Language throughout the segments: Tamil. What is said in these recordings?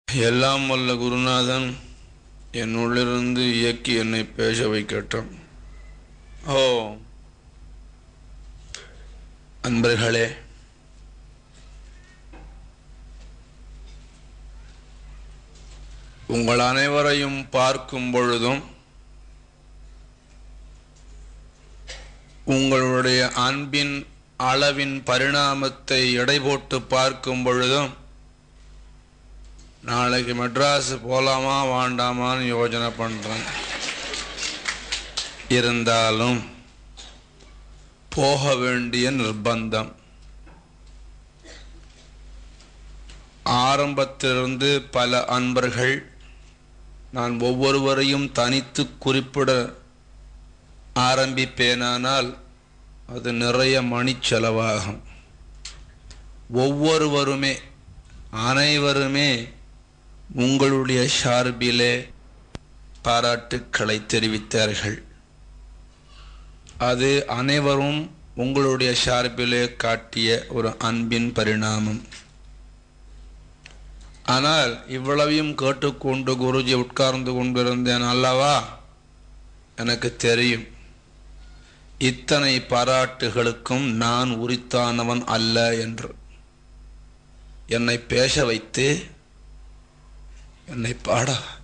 எல்லாம் வல்ல குருநாதன் என் உள்ளிருந்து இயக்கி என்னை பேச வைக்கட்டும் ஓ அன்பர்களே உங்கள் அனைவரையும் பார்க்கும் பொழுதும் உங்களுடைய அன்பின் அளவின் பரிணாமத்தை எடை போட்டு பார்க்கும் பொழுதும் நாளைக்கு மெட்ராஸ் போலாமா வேண்டாமான்னு யோசனை பண்றேன் இருந்தாலும் போக வேண்டிய நிர்பந்தம் ஆரம்பத்திலிருந்து பல அன்பர்கள் நான் ஒவ்வொருவரையும் தனித்து குறிப்பிட ஆரம்பிப்பேனானால் அது நிறைய மணி செலவாகும் ஒவ்வொருவருமே அனைவருமே உங்களுடைய சார்பிலே பாராட்டுக்களை தெரிவித்தார்கள் அது அனைவரும் உங்களுடைய சார்பிலே காட்டிய ஒரு அன்பின் பரிணாமம் ஆனால் இவ்வளவையும் கேட்டுக்கொண்டு குருஜி உட்கார்ந்து கொண்டிருந்தேன் அல்லவா எனக்கு தெரியும் இத்தனை பாராட்டுகளுக்கும் நான் உரித்தானவன் அல்ல என்று என்னை பேச வைத்து என்னை பாட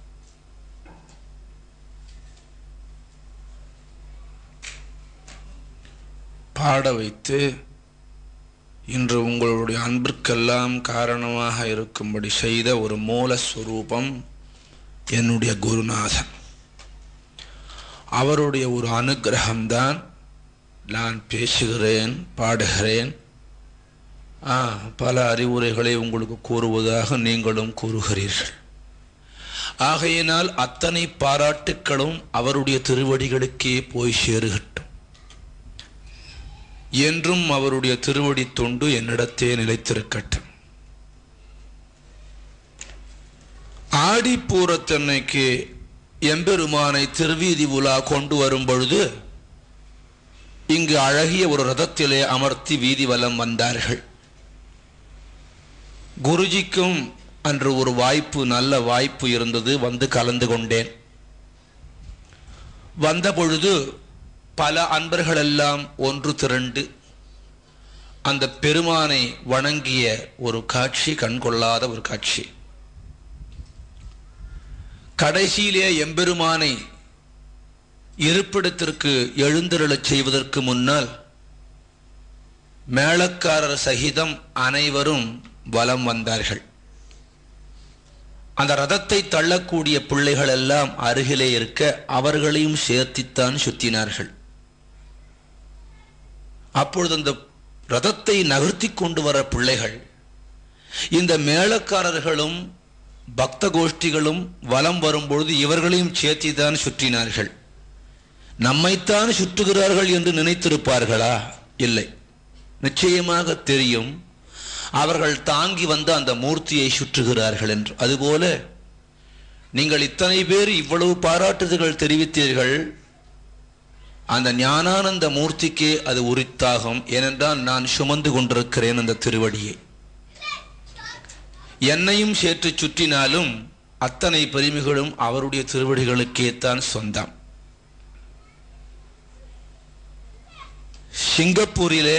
பாட வைத்து இன்று உங்களுடைய அன்பிற்கெல்லாம் காரணமாக இருக்கும்படி செய்த ஒரு மூலஸ்வரூபம் என்னுடைய குருநாதன் அவருடைய ஒரு அனுகிரகம்தான் நான் பேசுகிறேன் பாடுகிறேன் ஆ பல அறிவுரைகளை உங்களுக்கு கூறுவதாக நீங்களும் கூறுகிறீர்கள் ஆகையினால் அத்தனை பாராட்டுக்களும் அவருடைய திருவடிகளுக்கே போய் சேருகட்டும் என்றும் அவருடைய திருவடி தொண்டு என்னிடத்தே நிலைத்திருக்கட்டும் ஆடிப்பூரத்தன்னைக்கு எம்பெருமானை திருவீதி உலா கொண்டு வரும் பொழுது இங்கு அழகிய ஒரு ரதத்திலே அமர்த்தி வீதி வலம் வந்தார்கள் குருஜிக்கும் அன்று ஒரு வாய்ப்பு நல்ல வாய்ப்பு இருந்தது வந்து கலந்து கொண்டேன் வந்த பொழுது பல அன்பர்கள் எல்லாம் ஒன்று திரண்டு அந்த பெருமானை வணங்கிய ஒரு காட்சி கண்கொள்ளாத ஒரு காட்சி கடைசியிலே எம்பெருமானை இருப்பிடத்திற்கு எழுந்தருளச் செய்வதற்கு முன்னால் மேளக்காரர் சகிதம் அனைவரும் வலம் வந்தார்கள் அந்த ரதத்தை தள்ளக்கூடிய பிள்ளைகள் எல்லாம் அருகிலே இருக்க அவர்களையும் சேர்த்தித்தான் சுத்தினார்கள் அப்பொழுது அந்த ரதத்தை நகர்த்தி கொண்டு வர பிள்ளைகள் இந்த மேளக்காரர்களும் பக்த கோஷ்டிகளும் வலம் வரும்பொழுது இவர்களையும் சேர்த்திதான் சுற்றினார்கள் நம்மைத்தான் சுற்றுகிறார்கள் என்று நினைத்திருப்பார்களா இல்லை நிச்சயமாக தெரியும் அவர்கள் தாங்கி வந்த அந்த மூர்த்தியை சுற்றுகிறார்கள் என்று அதுபோல நீங்கள் இத்தனை பேர் இவ்வளவு பாராட்டுதல்கள் தெரிவித்தீர்கள் அந்த ஞானானந்த மூர்த்திக்கே அது உரித்தாகும் ஏனென்றால் நான் சுமந்து கொண்டிருக்கிறேன் அந்த திருவடியை என்னையும் சேர்த்து சுற்றினாலும் அத்தனை பெருமைகளும் அவருடைய திருவடிகளுக்கே தான் சொந்தம் சிங்கப்பூரிலே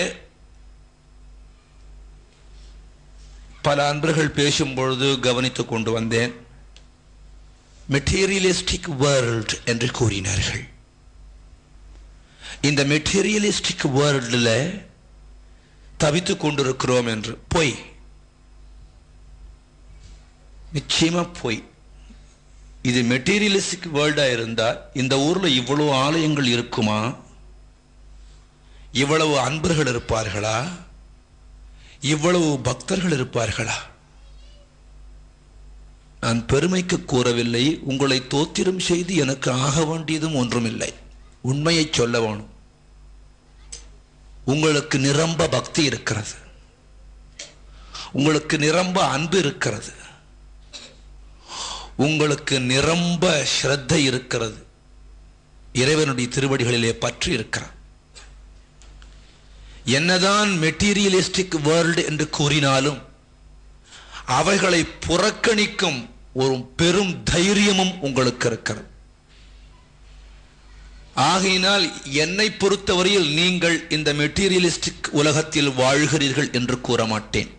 பல அன்பர்கள் பேசும் பொழுது கவனித்துக் கொண்டு வந்தேன் மெட்டீரியலிஸ்டிக் வேர்ல்ட் என்று கூறினார்கள் இந்த மெட்டீரியலிஸ்டிக் வேர்ல்டில் தவித்துக் கொண்டிருக்கிறோம் என்று பொய் நிச்சயமா பொய் இது மெட்டீரியலிஸ்டிக் வேர்ல்டா இருந்தா இந்த ஊர்ல இவ்வளவு ஆலயங்கள் இருக்குமா இவ்வளவு அன்பர்கள் இருப்பார்களா இவ்வளவு பக்தர்கள் இருப்பார்களா நான் பெருமைக்கு கூறவில்லை உங்களை தோத்திரம் செய்து எனக்கு ஆக வேண்டியதும் ஒன்றுமில்லை உண்மையை சொல்ல வேணும் உங்களுக்கு நிரம்ப பக்தி இருக்கிறது உங்களுக்கு நிரம்ப அன்பு இருக்கிறது உங்களுக்கு நிரம்ப ஸ்ரத்தை இருக்கிறது இறைவனுடைய திருவடிகளிலே பற்று இருக்கிறார் என்னதான் மெட்டீரியலிஸ்டிக் வேர்ல்டு என்று கூறினாலும் அவைகளை புறக்கணிக்கும் ஒரு பெரும் தைரியமும் உங்களுக்கு இருக்கிறது ஆகையினால் என்னை பொறுத்தவரையில் நீங்கள் இந்த மெட்டீரியலிஸ்டிக் உலகத்தில் வாழ்கிறீர்கள் என்று கூற மாட்டேன்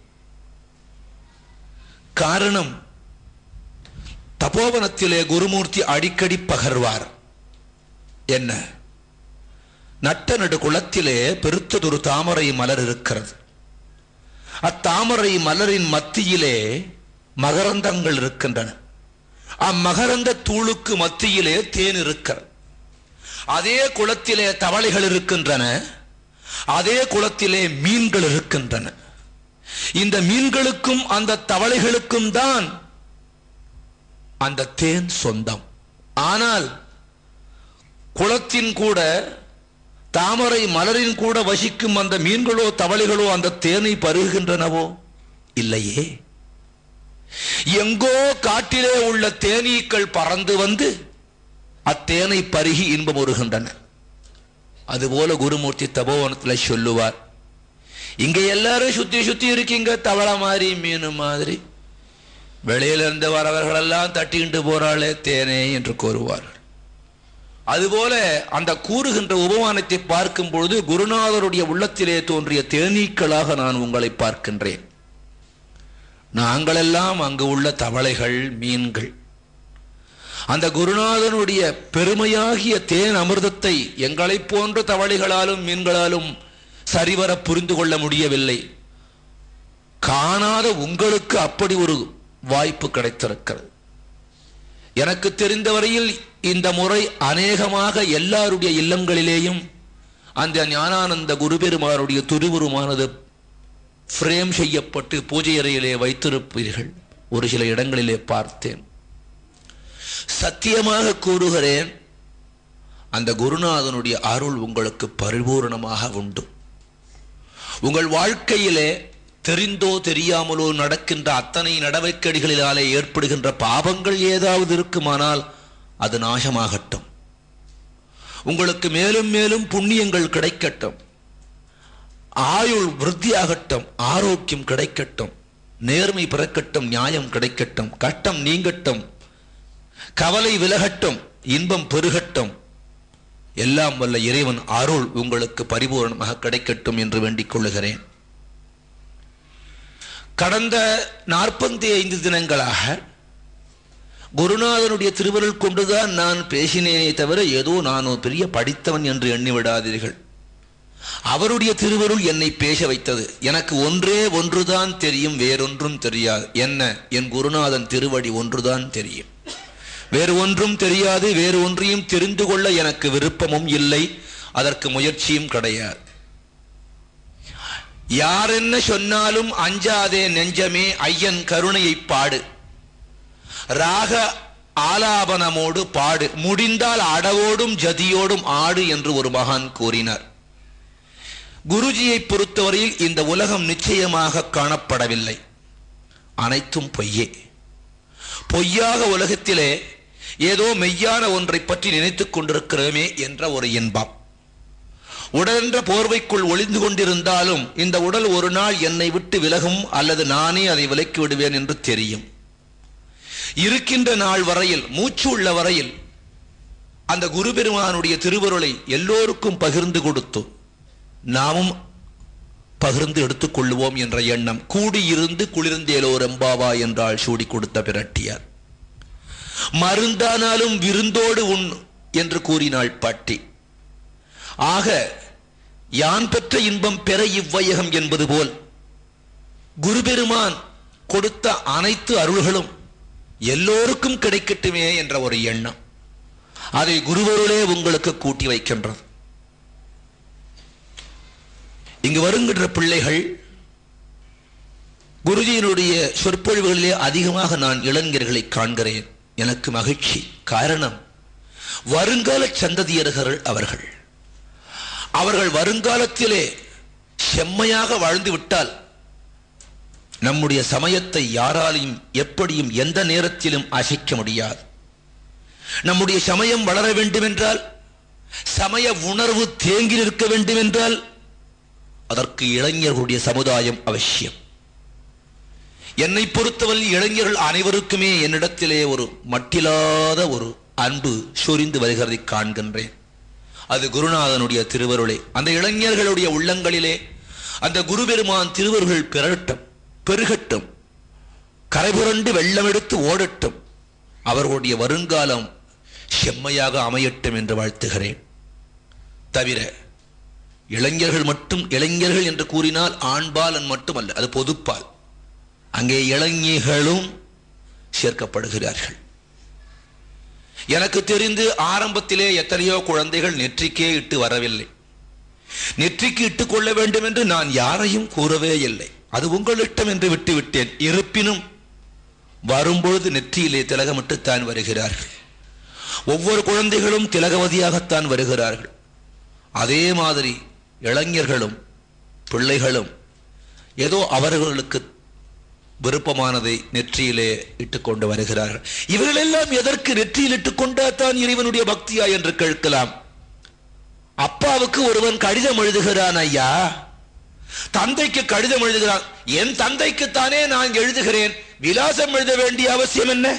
காரணம் தபோவனத்திலே குருமூர்த்தி அடிக்கடி பகர்வார் என்ன நட்ட நடு குளத்திலே பெருத்ததொரு தாமரை மலர் இருக்கிறது அத்தாமரை மலரின் மத்தியிலே மகரந்தங்கள் இருக்கின்றன அம்மகரந்த தூளுக்கு மத்தியிலே தேன் இருக்கிறது அதே குளத்திலே தவளைகள் இருக்கின்றன அதே குளத்திலே மீன்கள் இருக்கின்றன இந்த மீன்களுக்கும் அந்த தவளைகளுக்கும் தான் அந்த தேன் சொந்தம் ஆனால் குளத்தின் கூட தாமரை மலரின் கூட வசிக்கும் அந்த மீன்களோ தவளைகளோ அந்த தேனை பருகுகின்றனவோ இல்லையே எங்கோ காட்டிலே உள்ள தேனீக்கள் பறந்து வந்து அத்தேனை பருகி இன்பம் உருகின்றன அதுபோல குருமூர்த்தி தபோவனத்தில் சொல்லுவார் இங்க எல்லாரும் சுத்தி சுத்தி இருக்கீங்க தவளை மாதிரி மீன் மாதிரி வெளியில இருந்து வரவர்களெல்லாம் தட்டிக்கிட்டு போறாளே தேனே என்று கூறுவார்கள் அதுபோல அந்த கூறுகின்ற உபமானத்தை பார்க்கும் பொழுது குருநாதருடைய உள்ளத்திலே தோன்றிய தேனீக்களாக நான் உங்களை பார்க்கின்றேன் நாங்களெல்லாம் அங்கு உள்ள தவளைகள் மீன்கள் அந்த குருநாதனுடைய பெருமையாகிய தேன் அமிர்தத்தை எங்களைப் போன்ற தவளைகளாலும் மீன்களாலும் சரிவர புரிந்து கொள்ள முடியவில்லை காணாத உங்களுக்கு அப்படி ஒரு வாய்ப்பு கிடைத்திருக்கிறது எனக்கு தெரிந்த வரையில் இந்த முறை அநேகமாக எல்லாருடைய இல்லங்களிலேயும் அந்த ஞானானந்த குருபெருமானுடைய துருவுருமானது ஃப்ரேம் செய்யப்பட்டு பூஜை அறையிலே வைத்திருப்பீர்கள் ஒரு சில இடங்களிலே பார்த்தேன் சத்தியமாக கூறுகிறேன் அந்த குருநாதனுடைய அருள் உங்களுக்கு பரிபூரணமாக உண்டு உங்கள் வாழ்க்கையிலே தெரிந்தோ தெரியாமலோ நடக்கின்ற அத்தனை நடவடிக்கைகளினாலே ஏற்படுகின்ற பாவங்கள் ஏதாவது இருக்குமானால் அது நாசமாகட்டும் உங்களுக்கு மேலும் மேலும் புண்ணியங்கள் கிடைக்கட்டும் ஆயுள் விருத்தியாகட்டும் ஆரோக்கியம் கிடைக்கட்டும் நேர்மை பிறக்கட்டும் நியாயம் கிடைக்கட்டும் கட்டம் நீங்கட்டும் கவலை விலகட்டும் இன்பம் பெருகட்டும் எல்லாம் வல்ல இறைவன் அருள் உங்களுக்கு பரிபூரணமாக கிடைக்கட்டும் என்று வேண்டிக் கொள்ளுகிறேன் கடந்த நாற்பத்தி ஐந்து தினங்களாக குருநாதனுடைய திருவருள் கொண்டுதான் நான் பேசினேனே தவிர ஏதோ நான் ஒரு பெரிய படித்தவன் என்று எண்ணி விடாதீர்கள் அவருடைய திருவருள் என்னை பேச வைத்தது எனக்கு ஒன்றே ஒன்றுதான் தெரியும் வேறொன்றும் தெரியாது என்ன என் குருநாதன் திருவடி ஒன்றுதான் தெரியும் வேறு ஒன்றும் தெரியாது வேறு ஒன்றையும் தெரிந்து கொள்ள எனக்கு விருப்பமும் இல்லை அதற்கு முயற்சியும் கிடையாது யார் என்ன சொன்னாலும் அஞ்சாதே நெஞ்சமே ஐயன் கருணையை பாடு ராக ஆலாபனமோடு பாடு முடிந்தால் அடவோடும் ஜதியோடும் ஆடு என்று ஒரு மகான் கூறினார் குருஜியை பொறுத்தவரையில் இந்த உலகம் நிச்சயமாக காணப்படவில்லை அனைத்தும் பொய்யே பொய்யாக உலகத்திலே ஏதோ மெய்யான ஒன்றை பற்றி நினைத்துக் கொண்டிருக்கிறோமே என்ற ஒரு இன்பம் உடலென்ற போர்வைக்குள் ஒளிந்து கொண்டிருந்தாலும் இந்த உடல் ஒரு நாள் என்னை விட்டு விலகும் அல்லது நானே அதை விலக்கி விடுவேன் என்று தெரியும் இருக்கின்ற நாள் வரையில் மூச்சு உள்ள வரையில் அந்த குரு பெருமானுடைய திருவருளை எல்லோருக்கும் பகிர்ந்து கொடுத்து நாமும் பகிர்ந்து எடுத்துக்கொள்ளுவோம் என்ற எண்ணம் கூடியிருந்து குளிர்ந்தேலோ ரெம்பாவா என்றால் சூடி கொடுத்த பிரட்டியார் மருந்தானாலும் விருந்தோடு உண் என்று கூறினாள் பாட்டி ஆக யான் பெற்ற இன்பம் பெற இவ்வையகம் என்பது போல் குருபெருமான் கொடுத்த அனைத்து அருள்களும் எல்லோருக்கும் கிடைக்கட்டுமே என்ற ஒரு எண்ணம் அதை குருவருளே உங்களுக்கு கூட்டி வைக்கின்றது இங்கு வருகின்ற பிள்ளைகள் குருஜியினுடைய சொற்பொழிவுகளிலே அதிகமாக நான் இளைஞர்களை காண்கிறேன் எனக்கு மகிழ்ச்சி காரணம் வருங்கால சந்ததியர்கள் அவர்கள் அவர்கள் வருங்காலத்திலே செம்மையாக வாழ்ந்து விட்டால் நம்முடைய சமயத்தை யாராலையும் எப்படியும் எந்த நேரத்திலும் அசைக்க முடியாது நம்முடைய சமயம் வளர வேண்டுமென்றால் சமய உணர்வு தேங்கி நிற்க வேண்டுமென்றால் அதற்கு இளைஞர்களுடைய சமுதாயம் அவசியம் என்னை பொறுத்தவரை இளைஞர்கள் அனைவருக்குமே என்னிடத்திலே ஒரு மட்டில்லாத ஒரு அன்பு சொரிந்து வருகிறதை காண்கின்றேன் அது குருநாதனுடைய திருவருளே அந்த இளைஞர்களுடைய உள்ளங்களிலே அந்த குருபெருமான் திருவருள் பெறட்டும் பெருகட்டும் கரைபுரண்டு வெள்ளமெடுத்து ஓடட்டும் அவர்களுடைய வருங்காலம் செம்மையாக அமையட்டும் என்று வாழ்த்துகிறேன் தவிர இளைஞர்கள் மட்டும் இளைஞர்கள் என்று கூறினால் ஆண்பாலன் மட்டுமல்ல அது பொதுப்பால் அங்கே இளைஞர்களும் சேர்க்கப்படுகிறார்கள் எனக்கு தெரிந்து ஆரம்பத்திலே எத்தனையோ குழந்தைகள் நெற்றிக்கே இட்டு வரவில்லை நெற்றிக்கு இட்டுக் கொள்ள வேண்டும் என்று நான் யாரையும் கூறவே இல்லை அது உங்கள் இஷ்டம் என்று விட்டு விட்டேன் இருப்பினும் வரும்பொழுது நெற்றியிலே திலகமிட்டுத்தான் வருகிறார்கள் ஒவ்வொரு குழந்தைகளும் திலகவதியாகத்தான் வருகிறார்கள் அதே மாதிரி இளைஞர்களும் பிள்ளைகளும் ஏதோ அவர்களுக்கு விருப்பமானதை நெற்றியிலே இட்டுக்கொண்டு வருகிறார்கள் இவர்கள் எல்லாம் எதற்கு நெற்றியில் இட்டுக்கொண்டா தான் இறைவனுடைய பக்தியா என்று கேட்கலாம் அப்பாவுக்கு ஒருவன் கடிதம் எழுதுகிறான் ஐயா தந்தைக்கு கடிதம் எழுதுகிறான் என் தந்தைக்குத்தானே நான் எழுதுகிறேன் விலாசம் எழுத வேண்டிய அவசியம் என்ன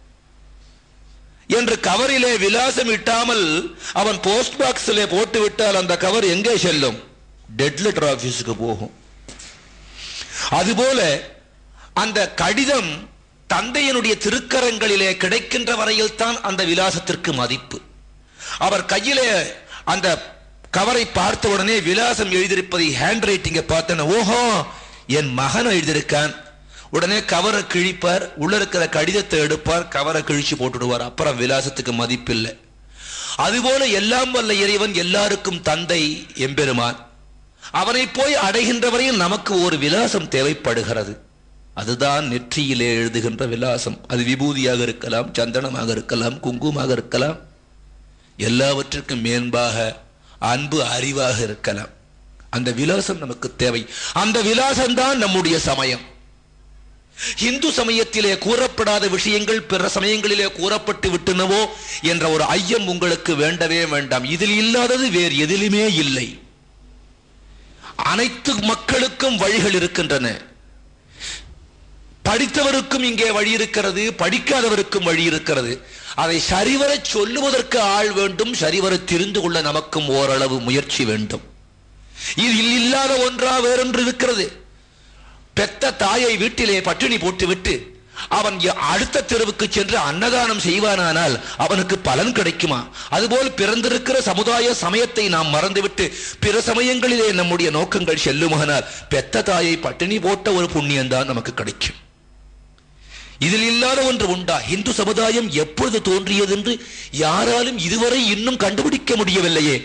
என்று கவரிலே விலாசம் இட்டாமல் அவன் போஸ்ட் பாக்ஸிலே போட்டு விட்டால் அந்த கவர் எங்கே செல்லும் டெட் லெட்டர் ஆபீஸுக்கு போகும் அதுபோல அந்த கடிதம் தந்தையனுடைய திருக்கரங்களிலே கிடைக்கின்ற வரையில் தான் அந்த விலாசத்திற்கு மதிப்பு அவர் கையிலே அந்த கவரை பார்த்த உடனே விலாசம் எழுதியிருப்பதை ஹேண்ட் ரைட்டிங்கை பார்த்தேன் ஓஹோ என் மகன் எழுதியிருக்கான் உடனே கவரை கிழிப்பார் உள்ள இருக்கிற கடிதத்தை எடுப்பார் கவரை கிழிச்சு போட்டுடுவார் அப்புறம் விலாசத்துக்கு மதிப்பில்லை அதுபோல எல்லாம் வல்ல இறைவன் எல்லாருக்கும் தந்தை எம்பெருமான் அவனை போய் அடைகின்ற வரையில் நமக்கு ஒரு விலாசம் தேவைப்படுகிறது அதுதான் நெற்றியிலே எழுதுகின்ற விலாசம் அது விபூதியாக இருக்கலாம் சந்தனமாக இருக்கலாம் குங்குமமாக இருக்கலாம் எல்லாவற்றிற்கும் மேன்பாக அன்பு அறிவாக இருக்கலாம் அந்த விலாசம் நமக்கு தேவை அந்த விலாசம் தான் நம்முடைய சமயம் இந்து சமயத்திலே கூறப்படாத விஷயங்கள் பிற சமயங்களிலே கூறப்பட்டு விட்டனவோ என்ற ஒரு ஐயம் உங்களுக்கு வேண்டவே வேண்டாம் இதில் இல்லாதது வேறு எதிலுமே இல்லை அனைத்து மக்களுக்கும் வழிகள் இருக்கின்றன படித்தவருக்கும் இங்கே வழி இருக்கிறது படிக்காதவருக்கும் வழி இருக்கிறது அதை சரிவர சொல்லுவதற்கு ஆள் வேண்டும் சரிவர தெரிந்து கொள்ள நமக்கும் ஓரளவு முயற்சி வேண்டும் இதில் இல்லாத ஒன்றா வேறொன்று இருக்கிறது பெத்த தாயை வீட்டிலே பட்டினி போட்டுவிட்டு அவன் அடுத்த தெருவுக்கு சென்று அன்னதானம் செய்வானானால் அவனுக்கு பலன் கிடைக்குமா அதுபோல் பிறந்திருக்கிற சமுதாய சமயத்தை நாம் மறந்துவிட்டு பிற சமயங்களிலே நம்முடைய நோக்கங்கள் செல்லுமானால் பெத்த தாயை பட்டினி போட்ட ஒரு புண்ணியம் தான் நமக்கு கிடைக்கும் இதில் இல்லாத ஒன்று உண்டா இந்து சமுதாயம் எப்பொழுது தோன்றியது என்று யாராலும் இதுவரை இன்னும் கண்டுபிடிக்க முடியவில்லையே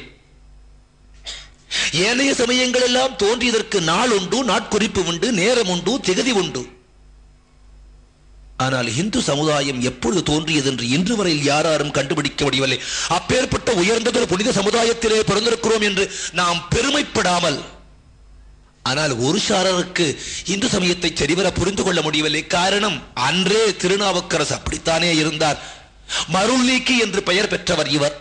ஏனைய சமயங்கள் எல்லாம் தோன்றியதற்கு நாள் உண்டு நாட்குறிப்பு உண்டு நேரம் உண்டு திகதி உண்டு ஆனால் இந்து சமுதாயம் எப்பொழுது தோன்றியது என்று இன்று வரையில் யாராரும் கண்டுபிடிக்க முடியவில்லை அப்பேற்பட்ட உயர்ந்ததொரு புனித சமுதாயத்திலே பிறந்திருக்கிறோம் என்று நாம் பெருமைப்படாமல் ஆனால் ஒரு சாரருக்கு இந்து சமயத்தை சரிவர புரிந்து கொள்ள முடியவில்லை காரணம் அன்றே திருநாவுக்கரசு அப்படித்தானே இருந்தார் மருள் நீக்கி என்று பெயர் பெற்றவர் இவர்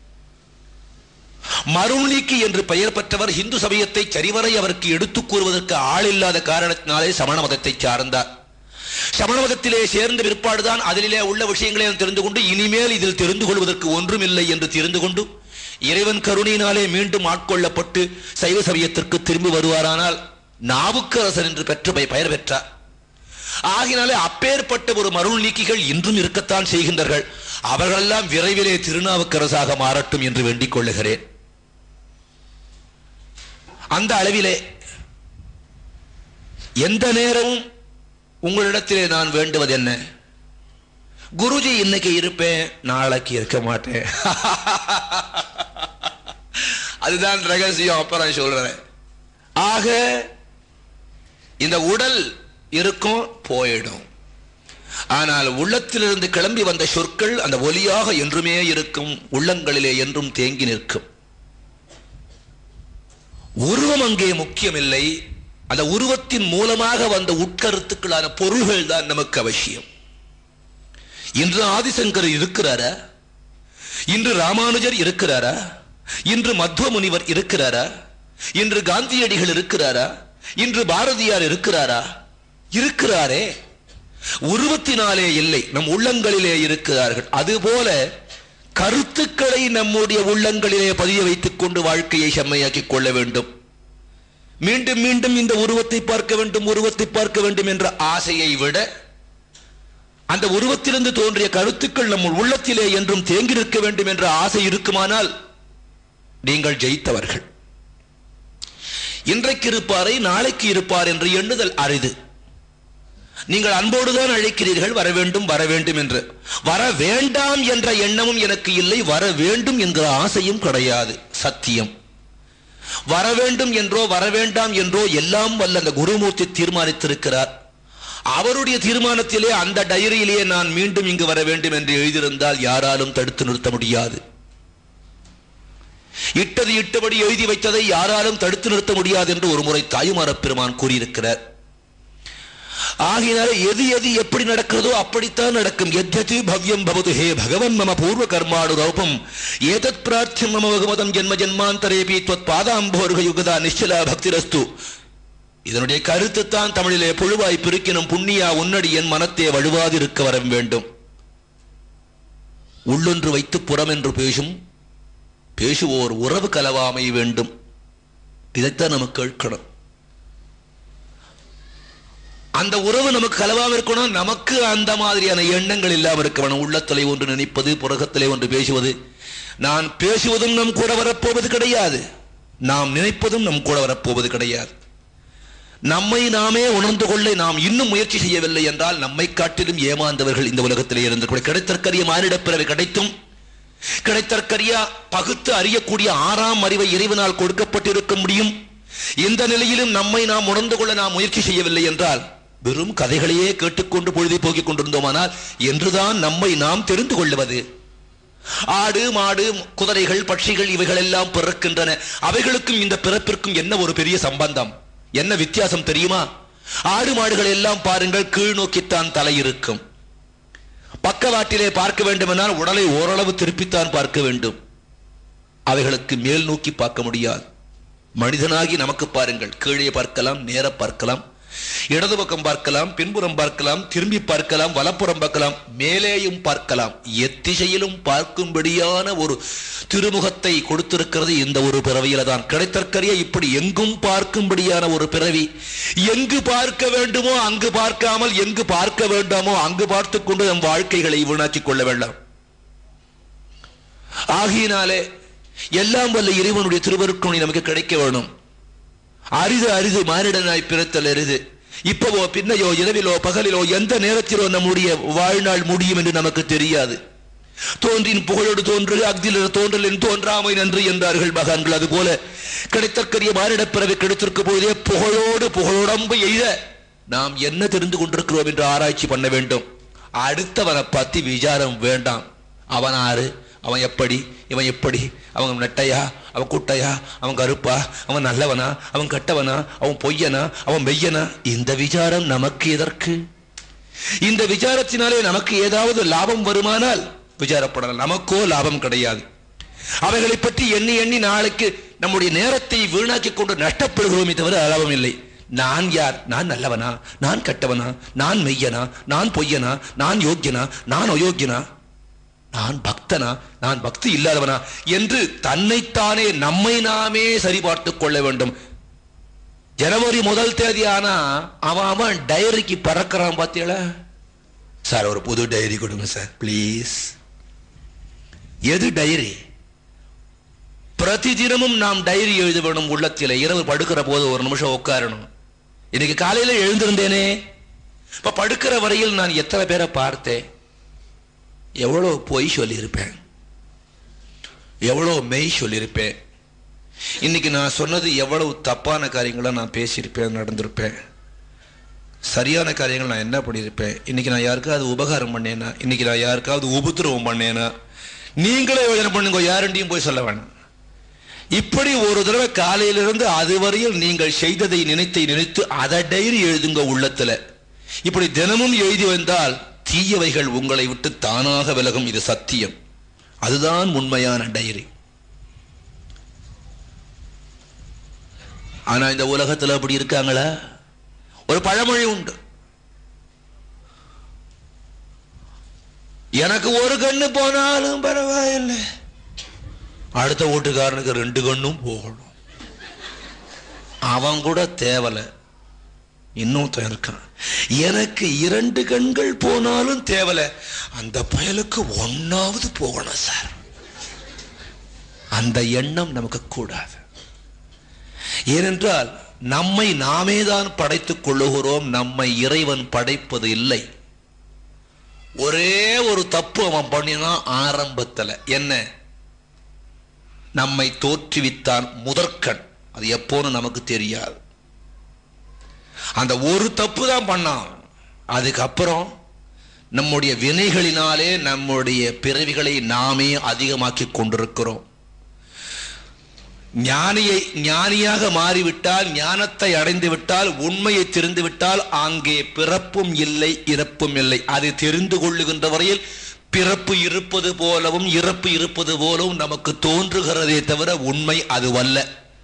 மருள் நீக்கி என்று பெயர் பெற்றவர் இந்து சமயத்தை சரிவரை அவருக்கு எடுத்துக் கூறுவதற்கு ஆள் இல்லாத காரணத்தினாலே சமண மதத்தை சார்ந்தார் சமண மதத்திலே சேர்ந்த பிற்பாடுதான் அதிலே உள்ள விஷயங்களை தெரிந்து கொண்டு இனிமேல் இதில் தெரிந்து கொள்வதற்கு ஒன்றுமில்லை என்று தெரிந்து கொண்டு இறைவன் கருணையினாலே மீண்டும் ஆட்கொள்ளப்பட்டு சைவ சமயத்திற்கு திரும்பி வருவாரானால் நாவுக்கரசன் என்று பெற்று பெயர் பெற்றார் ஆகினாலே அப்பேற்பட்ட ஒரு மருள் நீக்கிகள் இன்றும் இருக்கத்தான் செய்கின்றார்கள் அவர்களெல்லாம் விரைவிலே திருநாவுக்கரசாக மாறட்டும் என்று வேண்டிக் கொள்ளுகிறேன் அந்த அளவிலே எந்த நேரமும் உங்களிடத்திலே நான் வேண்டுவது என்ன குருஜி இன்னைக்கு இருப்பேன் நாளைக்கு இருக்க மாட்டேன் அதுதான் ரகசியம் அப்புறம் சொல்றேன் ஆக இந்த உடல் இருக்கும் போயிடும் ஆனால் உள்ளத்திலிருந்து கிளம்பி வந்த சொற்கள் அந்த ஒலியாக என்றுமே இருக்கும் உள்ளங்களிலே என்றும் தேங்கி நிற்கும் உருவம் அங்கே முக்கியமில்லை அந்த உருவத்தின் மூலமாக வந்த உட்கருத்துக்களான பொருள்கள் தான் நமக்கு அவசியம் இன்று ஆதிசங்கர் இருக்கிறாரா இன்று ராமானுஜர் இருக்கிறாரா இன்று மத்வ முனிவர் இருக்கிறாரா இன்று காந்தியடிகள் இருக்கிறாரா இன்று பாரதியார் இருக்கிறாரா இருக்கிறாரே உருவத்தினாலே இல்லை நம் உள்ளங்களிலே இருக்கிறார்கள் அதுபோல கருத்துக்களை நம்முடைய உள்ளங்களிலே பதிய வைத்துக் கொண்டு வாழ்க்கையை செம்மையாக்கிக் கொள்ள வேண்டும் மீண்டும் மீண்டும் இந்த உருவத்தை பார்க்க வேண்டும் உருவத்தை பார்க்க வேண்டும் என்ற ஆசையை விட அந்த உருவத்திலிருந்து தோன்றிய கருத்துக்கள் நம் உள்ளத்திலே என்றும் தேங்கியிருக்க வேண்டும் என்ற ஆசை இருக்குமானால் நீங்கள் ஜெயித்தவர்கள் இன்றைக்கு இருப்பாரை நாளைக்கு இருப்பார் என்று எண்ணுதல் அரிது நீங்கள் அன்போடுதான் அழைக்கிறீர்கள் வர வேண்டும் வர வேண்டும் என்று வர வேண்டாம் என்ற எண்ணமும் எனக்கு இல்லை வர வேண்டும் என்கிற ஆசையும் கிடையாது சத்தியம் வர வேண்டும் என்றோ வர வேண்டாம் என்றோ எல்லாம் வல்ல அந்த குருமூர்த்தி தீர்மானித்திருக்கிறார் அவருடைய தீர்மானத்திலே அந்த டைரியிலே நான் மீண்டும் இங்கு வர வேண்டும் என்று எழுதியிருந்தால் யாராலும் தடுத்து நிறுத்த முடியாது இட்டது இட்டபடி எழுதி வைத்ததை யாராலும் தடுத்து நிறுத்த முடியாது என்று ஒரு முறை தாயுமாரப் பெருமான் கூறியிருக்கிறார் ஆகினால எது எது எப்படி நடக்கிறதோ அப்படித்தான் நடக்கும் எத்யது பவ்யம் பவது ஹே பகவன் மம பூர்வ கர்மாடு ரௌபம் ஏதத் பிரார்த்தியம் மம பகவதம் ஜென்ம ஜென்மாந்தரேபி துவத் பாதாம்போர்க யுகதா நிശ്ചല பக்திரஸ்து இதனுடைய கருத்து தான் தமிழிலே புழுவாய் பிரிக்கினும் புண்ணியா உன்னடி என் மனத்தே வழுவாதிருக்க வர வேண்டும் உள்ளொன்று வைத்து புறம் என்று பேசும் பேசுவோர் உறவு கலவாமை வேண்டும் இதைத்தான் நமக்கு கேட்கணும் அந்த உறவு நமக்கு கலவாம இருக்கணும் நமக்கு அந்த மாதிரியான எண்ணங்கள் இல்லாம இருக்க வேணும் உள்ளத்திலே ஒன்று நினைப்பது புறகத்திலே ஒன்று பேசுவது நான் பேசுவதும் நம் கூட வரப்போவது கிடையாது நாம் நினைப்பதும் நம் கூட வரப்போவது கிடையாது நம்மை நாமே உணர்ந்து கொள்ள நாம் இன்னும் முயற்சி செய்யவில்லை என்றால் நம்மை காட்டிலும் ஏமாந்தவர்கள் இந்த உலகத்திலே இருந்து கூட கிடைத்தற்கரிய மானிடப் பிறவி கிடைத்தும் கிடைத்தற்கரிய பகுத்து அறியக்கூடிய ஆறாம் அறிவை இறைவனால் கொடுக்கப்பட்டிருக்க முடியும் இந்த நிலையிலும் நம்மை நாம் உணர்ந்து கொள்ள நாம் முயற்சி செய்யவில்லை என்றால் வெறும் கதைகளையே கேட்டுக்கொண்டு பொழுதை போக்கிக் கொண்டிருந்தோமானால் என்றுதான் நம்மை நாம் தெரிந்து கொள்வது ஆடு மாடு குதிரைகள் பட்சிகள் இவைகள் எல்லாம் பிறக்கின்றன அவைகளுக்கும் இந்த பிறப்பிற்கும் என்ன ஒரு பெரிய சம்பந்தம் என்ன வித்தியாசம் தெரியுமா ஆடு மாடுகள் எல்லாம் பாருங்கள் கீழ் நோக்கித்தான் தலை இருக்கும் பக்கவாட்டிலே பார்க்க வேண்டுமென்றால் உடலை ஓரளவு திருப்பித்தான் பார்க்க வேண்டும் அவைகளுக்கு மேல் நோக்கி பார்க்க முடியாது மனிதனாகி நமக்கு பாருங்கள் கீழே பார்க்கலாம் நேர பார்க்கலாம் இடது பக்கம் பார்க்கலாம் பின்புறம் பார்க்கலாம் திரும்பி பார்க்கலாம் வலப்புறம் பார்க்கலாம் மேலேயும் பார்க்கலாம் எத்திசையிலும் பார்க்கும்படியான ஒரு திருமுகத்தை கொடுத்திருக்கிறது இந்த ஒரு பிறவியில தான் கிடைத்தற்கரிய இப்படி எங்கும் பார்க்கும்படியான ஒரு பிறவி எங்கு பார்க்க வேண்டுமோ அங்கு பார்க்காமல் எங்கு பார்க்க வேண்டாமோ அங்கு பார்த்து கொண்டு நம் வாழ்க்கைகளை வீணாக்கிக் கொள்ள வேண்டாம் ஆகியினாலே எல்லாம் வல்ல இறைவனுடைய திருவருக்கணி நமக்கு கிடைக்க வேணும் அரிது அரிது மானிடனாய் பிறத்தல் அரிது இப்பவோ பின்னையோ இரவிலோ பகலிலோ எந்த நேரத்திலோ நம்முடைய வாழ்நாள் முடியும் என்று நமக்கு தெரியாது தோன்றின் புகழோடு தோன்று அக்தில தோன்றலின் தோன்றாமை நன்று என்றார்கள் மகான்கள் அதுபோல கிடைத்தற்கரிய மானிடப் பிறவி கிடைத்திருக்க போதே புகழோடு புகழோடம்பு எய்த நாம் என்ன தெரிந்து கொண்டிருக்கிறோம் என்று ஆராய்ச்சி பண்ண வேண்டும் அடுத்தவனை பத்தி விசாரம் வேண்டாம் அவன் ஆறு அவன் எப்படி இவன் எப்படி அவன் நெட்டையா அவன் குட்டையா அவன் கருப்பா அவன் நல்லவனா அவன் கெட்டவனா அவன் பொய்யனா அவன் மெய்யனா இந்த விசாரம் நமக்கு எதற்கு இந்த விசாரத்தினாலே நமக்கு ஏதாவது லாபம் வருமானால் விசாரப்படலாம் நமக்கோ லாபம் கிடையாது அவைகளை பற்றி எண்ணி எண்ணி நாளைக்கு நம்முடைய நேரத்தை வீணாக்கி கொண்டு நஷ்டப்படுகிறோமே தவிர லாபம் இல்லை நான் யார் நான் நல்லவனா நான் கெட்டவனா நான் மெய்யனா நான் பொய்யனா நான் யோக்கியனா நான் அயோக்கியனா நான் பக்தனா நான் பக்தி இல்லாதவனா என்று தன்னைத்தானே நம்மை நாமே சரிபார்த்துக் கொள்ள வேண்டும் ஜனவரி முதல் தேதி ஆனா அவன் அவன் டைரிக்கு பறக்கிறான் பாத்தீங்களா சார் ஒரு புது டைரி கொடுங்க சார் ப்ளீஸ் எது டைரி பிரதி தினமும் நாம் டைரி எழுத வேணும் உள்ளத்தில் இரவு படுக்கிற போது ஒரு நிமிஷம் உட்காரணும் இன்னைக்கு காலையில எழுந்திருந்தேனே இப்ப படுக்கிற வரையில் நான் எத்தனை பேரை பார்த்தேன் எவ்வளோ பொய் சொல்லியிருப்பேன் எவ்வளோ மெய் சொல்லியிருப்பேன் இன்னைக்கு நான் சொன்னது எவ்வளவு தப்பான காரியங்களை நான் பேசியிருப்பேன் நடந்திருப்பேன் சரியான காரியங்கள் நான் என்ன பண்ணியிருப்பேன் இன்னைக்கு நான் யாருக்காவது உபகாரம் பண்ணேனா இன்னைக்கு நான் யாருக்காவது உபத்திரவம் பண்ணேனா நீங்களே யோஜனை பண்ணுங்க யாருண்டையும் போய் சொல்ல வேணாம் இப்படி ஒரு தடவை காலையிலிருந்து அதுவரையில் நீங்கள் செய்ததை நினைத்தை நினைத்து அதை டைரி எழுதுங்க உள்ளத்துல இப்படி தினமும் எழுதி வந்தால் தீயவைகள் உங்களை விட்டு தானாக விலகும் இது சத்தியம் அதுதான் உண்மையான டைரி ஆனா இந்த உலகத்துல அப்படி இருக்காங்களா ஒரு பழமொழி உண்டு எனக்கு ஒரு கண்ணு போனாலும் பரவாயில்லை அடுத்த வீட்டுக்காரனுக்கு ரெண்டு கண்ணும் போகணும் அவன் கூட தேவலை இன்னொருத்தன் இருக்கான் எனக்கு இரண்டு கண்கள் போனாலும் தேவலை அந்த பயலுக்கு ஒன்னாவது போகணும் சார் அந்த எண்ணம் நமக்கு கூடாது ஏனென்றால் நம்மை நாமே தான் படைத்துக் கொள்ளுகிறோம் நம்மை இறைவன் படைப்பது இல்லை ஒரே ஒரு தப்பு அவன் பண்ணினான் ஆரம்பத்துல என்ன நம்மை தோற்றுவித்தான் முதற்கண் அது எப்போன்னு நமக்கு தெரியாது அந்த ஒரு தப்பு தான் பண்ணான் அதுக்கப்புறம் நம்முடைய வினைகளினாலே நம்முடைய பிறவிகளை நாமே அதிகமாக்கி கொண்டிருக்கிறோம் ஞானியை ஞானியாக மாறிவிட்டால் ஞானத்தை அடைந்து விட்டால் உண்மையை தெரிந்து விட்டால் அங்கே பிறப்பும் இல்லை இறப்பும் இல்லை அதை தெரிந்து கொள்ளுகின்ற வரையில் பிறப்பு இருப்பது போலவும் இறப்பு இருப்பது போலவும் நமக்கு தோன்றுகிறதே தவிர உண்மை அதுவல்ல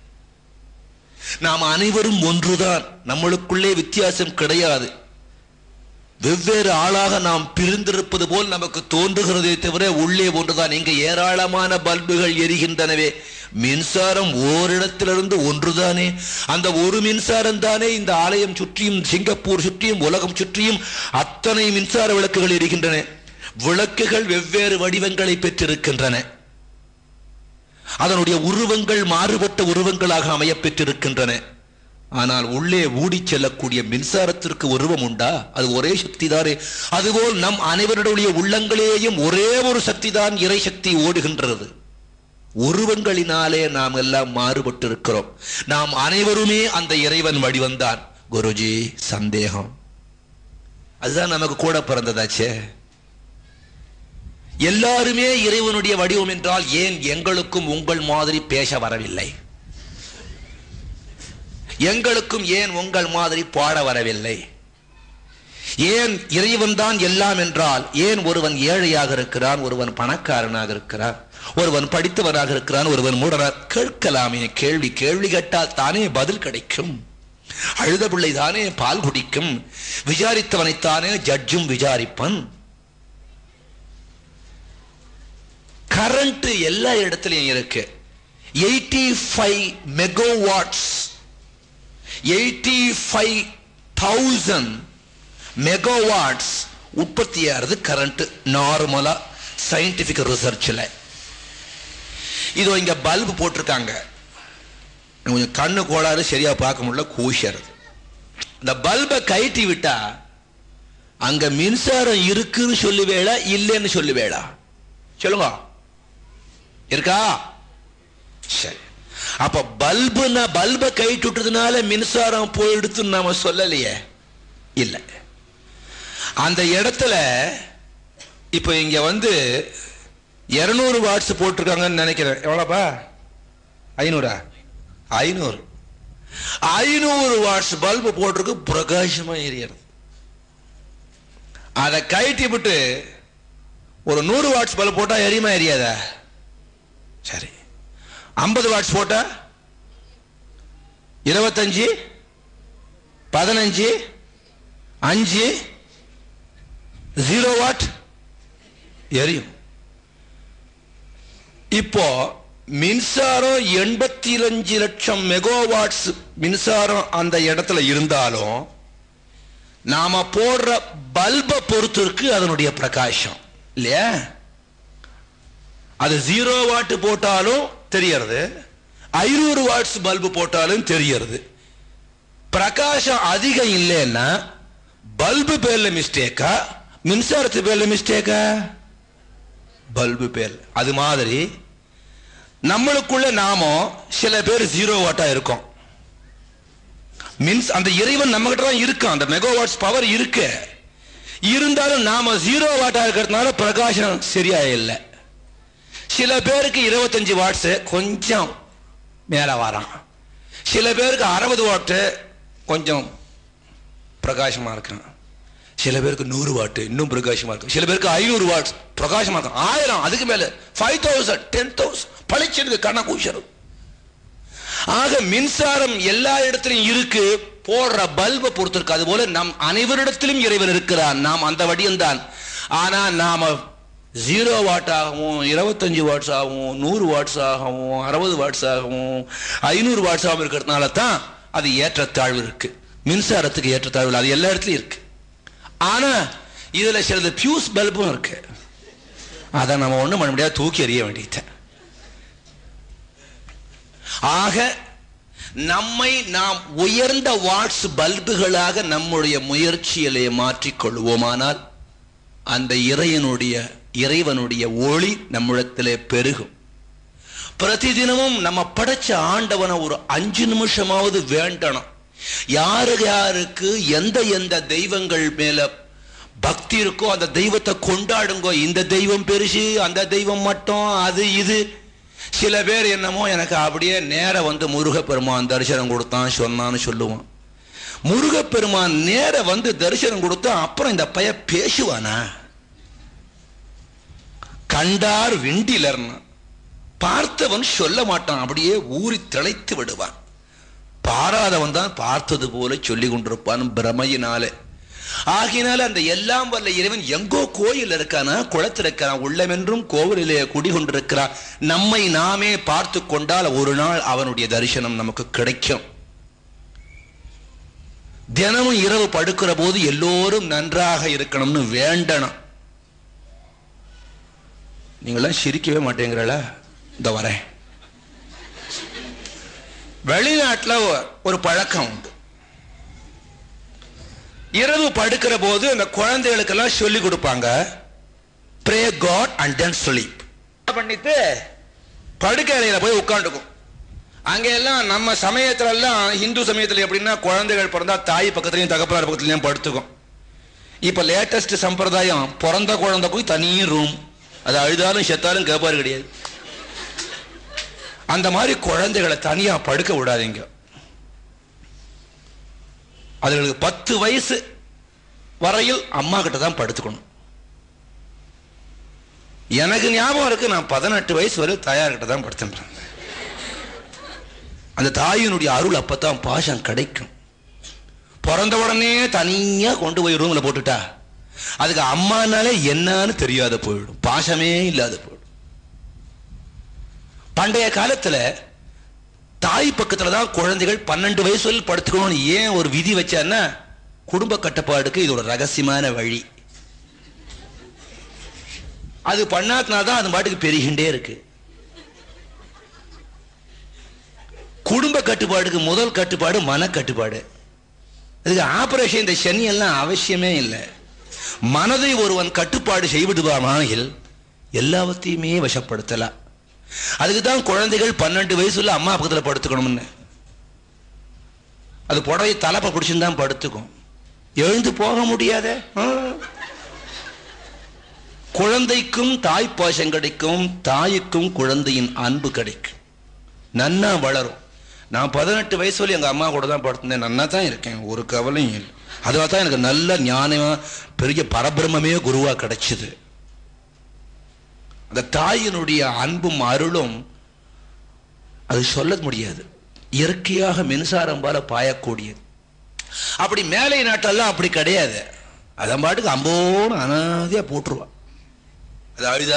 நாம் அனைவரும் ஒன்றுதான் நம்மளுக்குள்ளே வித்தியாசம் கிடையாது வெவ்வேறு ஆளாக நாம் பிரிந்திருப்பது போல் நமக்கு தோன்றுகிறதே தவிர உள்ளே ஒன்றுதான் இங்கு ஏராளமான பல்புகள் எரிகின்றனவே மின்சாரம் ஓரிடத்திலிருந்து ஒன்றுதானே அந்த ஒரு மின்சாரம் தானே இந்த ஆலயம் சுற்றியும் சிங்கப்பூர் சுற்றியும் உலகம் சுற்றியும் அத்தனை மின்சார விளக்குகள் எரிகின்றன விளக்குகள் வெவ்வேறு வடிவங்களை பெற்றிருக்கின்றன அதனுடைய உருவங்கள் மாறுபட்ட உருவங்களாக அமையப் பெற்றிருக்கின்றன ஆனால் உள்ளே ஊடி செல்லக்கூடிய மின்சாரத்திற்கு உருவம் உண்டா அது ஒரே சக்தி தானே அதுபோல் நம் அனைவருடைய உள்ளங்களேயும் ஒரே ஒரு சக்தி தான் இறை சக்தி ஓடுகின்றது உருவங்களினாலே நாம் எல்லாம் மாறுபட்டு இருக்கிறோம் நாம் அனைவருமே அந்த இறைவன் வடிவந்தான் குருஜி சந்தேகம் அதுதான் நமக்கு கூட பிறந்ததாச்சே எல்லாருமே இறைவனுடைய வடிவம் என்றால் ஏன் எங்களுக்கும் உங்கள் மாதிரி பேச வரவில்லை எங்களுக்கும் ஏன் உங்கள் மாதிரி பாட வரவில்லை ஏன் இறைவன் தான் எல்லாம் என்றால் ஏன் ஒருவன் ஏழையாக இருக்கிறான் ஒருவன் பணக்காரனாக இருக்கிறான் ஒருவன் படித்தவனாக இருக்கிறான் ஒருவன் மூடனார் கேட்கலாமே கேள்வி கேள்வி கேட்டால் தானே பதில் கிடைக்கும் அழுத பிள்ளை தானே பால் குடிக்கும் விசாரித்தவனைத்தானே ஜட்ஜும் விசாரிப்பன் கரண்ட் எல்லா இடத்துலயும் இருக்கு eighty five megawatts eighty five thousand megawatts உற்பத்தி ஆகிறது கரண்ட் நார்மலா சயின்டிபிக் ரிசர்ச்சில் இதோ இங்க பல்பு போட்டிருக்காங்க கொஞ்சம் கண்ணு கோளாறு சரியா பார்க்க முடியல கூஷறது இந்த பல்பை கயட்டி விட்டா அங்க மின்சாரம் இருக்குன்னு சொல்லுவேளா இல்லைன்னு சொல்லுவேளா சொல்லுங்க இருக்கா சரி அப்ப பல்புனா பல்பை கைட்டு விட்டதுனால மின்சாரம் போயிடுத்துன்னு நாம சொல்லலையே இல்லை அந்த இடத்துல இப்போ இங்க வந்து இருநூறு வாட்ஸ் போட்டிருக்காங்கன்னு நினைக்கிறேன் எவ்வளோப்பா ஐநூறா ஐநூறு ஐநூறு வாட்ஸ் பல்பு போட்டிருக்கு பிரகாசமா எரியறது அதை கழட்டி விட்டு ஒரு நூறு வாட்ஸ் பல்ப் போட்டா எரியுமா எரியாதா சரி ஐம்பது வாட்ஸ் போட்டா இருபத்தஞ்சு பதினஞ்சு அஞ்சு ஜீரோ வாட் எரியும் இப்போ மின்சாரம் எண்பத்தி அஞ்சு லட்சம் மெகாவாட்ஸ் மின்சாரம் அந்த இடத்துல இருந்தாலும் நாம போடுற பல்பை பொறுத்து இருக்கு அதனுடைய பிரகாசம் இல்லையா அது ஜீரோ வாட் போட்டாலும் தெரியறது ஐநூறு வாட்ஸ் பல்பு போட்டாலும் தெரியறது பிரகாசம் அதிகம் இல்லைன்னா பல்பு பேர்ல மிஸ்டேக்கா மின்சாரத்து பேர்ல மிஸ்டேக்கா பல்பு பேர் அது மாதிரி நம்மளுக்குள்ள நாமோ சில பேர் ஜீரோ வாட்டா இருக்கோம் மீன்ஸ் அந்த இறைவன் நம்ம கிட்ட தான் இருக்கான் அந்த மெகாவாட்ஸ் பவர் இருக்கு இருந்தாலும் நாம ஜீரோ வாட்டா இருக்கிறதுனால பிரகாசம் சரியா இல்லை சில பேருக்கு இருபத்தஞ்சு வாட்ஸ் கொஞ்சம் மேல வரான் சில பேருக்கு அறுபது வாட்டு கொஞ்சம் பிரகாசமா இருக்கான் சில பேருக்கு நூறு வாட்டு இன்னும் பிரகாசமா இருக்கும் சில பேருக்கு ஐநூறு வாட்ஸ் பிரகாசமா இருக்கும் ஆயிரம் அதுக்கு மேல ஃபைவ் தௌசண்ட் டென் தௌசண்ட் பழிச்சிருக்கு கண்ண கூச்சரும் ஆக மின்சாரம் எல்லா இடத்திலும் இருக்கு போடுற பல்பை பொறுத்திருக்கு அது போல நம் அனைவரிடத்திலும் இறைவன் இருக்கிறான் நாம் அந்த வடிவம்தான் ஆனா நாம ஜீரோ வாட் ஆகவும் இருபத்தஞ்சு வாட்ஸ் ஆகவும் நூறு வாட்ஸ் ஆகவும் அறுபது வாட்ஸ் ஆகவும் ஐநூறு வாட்ஸ் ஆகும் இருக்கிறதுனால தான் அது ஏற்றத்தாழ்வு இருக்கு மின்சாரத்துக்கு ஏற்றத்தாழ்வு இல்லை. அது எல்லா இடத்துலையும் இருக்கு ஆனா இதுல சிலது பியூஸ் பல்பும் இருக்கு அதை நம்ம ஒண்ணும் பண்ண முடியாது தூக்கி எறிய வேண்டியது ஆக நம்மை நாம் உயர்ந்த வாட்ஸ் பல்புகளாக நம்முடைய முயற்சியிலே மாற்றிக் கொள்வோமானால் அந்த இறைவனுடைய இறைவனுடைய ஒளி நம்மிடத்திலே பெருகும் பிரதிதினமும் நம்ம படைச்ச ஆண்டவனை ஒரு அஞ்சு நிமிஷமாவது வேண்டணும் யாரு யாருக்கு எந்த எந்த தெய்வங்கள் மேல பக்தி இருக்கோ அந்த தெய்வத்தை கொண்டாடுங்கோ இந்த தெய்வம் பெருசு அந்த தெய்வம் மட்டும் அது இது சில பேர் என்னமோ எனக்கு அப்படியே நேர வந்து முருகப்பெருமான் தரிசனம் கொடுத்தான் சொன்னான்னு சொல்லுவான் முருகப்பெருமான் நேர வந்து தரிசனம் கொடுத்தா அப்புறம் இந்த பைய பேசுவானா கண்டார் விண்டிலர்னா பார்த்தவன் சொல்ல மாட்டான் அப்படியே ஊறி திளைத்து விடுவான் பாராதவன் தான் பார்த்தது போல சொல்லி கொண்டிருப்பான் பிரமையினாலே ஆகினால அந்த எல்லாம் வல்ல இறைவன் எங்கோ கோயில் இருக்கானா குளத்தில் இருக்கிறான் உள்ளமென்றும் கோவிலிலே குடிகொண்டிருக்கிறான் நம்மை நாமே பார்த்து கொண்டால் ஒரு நாள் அவனுடைய தரிசனம் நமக்கு கிடைக்கும் தினமும் இரவு படுக்கிற போது எல்லோரும் நன்றாக இருக்கணும்னு வேண்டணும் நீங்களாம் சிரிக்கவே மாட்டேங்கிறல இந்த வரேன் வெளிநாட்டுல ஒரு பழக்கம் உண்டு இரவு படுக்கிற போது அந்த குழந்தைகளுக்கெல்லாம் சொல்லி கொடுப்பாங்க pray God and then sleep பண்ணிட்டு படுக்கை அறையில போய் உட்காந்துக்கும் அங்க எல்லாம் நம்ம சமயத்துல எல்லாம் இந்து சமயத்துல எப்படின்னா குழந்தைகள் பிறந்தா தாய் பக்கத்துலயும் தகப்பனார் பக்கத்துலயும் படுத்துக்கும் இப்ப லேட்டஸ்ட் சம்பிரதாயம் பிறந்த குழந்தை போய் தனி ரூம் அது அழுதாலும் செத்தாலும் கேப்பாரு கிடையாது அந்த மாதிரி குழந்தைகளை தனியா படுக்க விடாதீங்க அதுகளுக்கு பத்து வயசு வரையில் அம்மா கிட்ட தான் படுத்துக்கணும் எனக்கு ஞாபகம் இருக்கு நான் பதினெட்டு வயசு வரை தாயார்கிட்ட தான் படுத்துறேன் அந்த தாயினுடைய அருள் அப்பதான் பாசம் கிடைக்கும் பிறந்த உடனே தனியா கொண்டு போய் ரூம்ல போட்டுட்டா அதுக்கு அம்மானாலே என்னன்னு தெரியாத போயிடும் பாசமே இல்லாத போயிடும் பண்டைய காலத்துல தாய் பக்கத்துல தான் குழந்தைகள் பன்னெண்டு வயசு வரையில் படுத்துக்கணும்னு ஏன் ஒரு விதி வச்சான்னா குடும்ப கட்டுப்பாடுக்கு இது ஒரு ரகசியமான வழி அது பண்ணாதனால தான் அது பாட்டுக்கு பெருகின்றே இருக்கு குடும்ப கட்டுப்பாடுக்கு முதல் கட்டுப்பாடு மன கட்டுப்பாடு அதுக்கு ஆபரேஷன் இந்த சனி எல்லாம் அவசியமே இல்லை மனதை ஒருவன் கட்டுப்பாடு செய்விடுவானாயில் எல்லாவற்றையுமே வசப்படுத்தலாம் அதுக்கு தான் குழந்தைகள் பன்னெண்டு வயசுல அம்மா பக்கத்தில் படுத்துக்கணும்னு அது புடவை தலைப்பை பிடிச்சுன்னு தான் படுத்துக்கும் எழுந்து போக முடியாதே ஆ. குழந்தைக்கும் தாய் பாசம் கிடைக்கும் தாய்க்கும் குழந்தையின் அன்பு கிடைக்கும் நன்னா வளரும் நான் பதினெட்டு வயசு வரை எங்க அம்மா கூட தான் படுத்திருந்தேன் நன்னா தான் இருக்கேன் ஒரு கவலையும் இல்லை அதுவாக தான் எனக்கு நல்ல ஞானமா பெரிய பரபிரமே குருவா கிடைச்சது அந்த தாயினுடைய அன்பும் அருளும் அது சொல்ல முடியாது இயற்கையாக மின்சாரம் போல பாயக்கூடியது அப்படி மேலை நாட்டெல்லாம் அப்படி கிடையாது அதன் பாட்டுக்கு அம்போன்னு அனாதையா போட்டுருவா அது அழுதா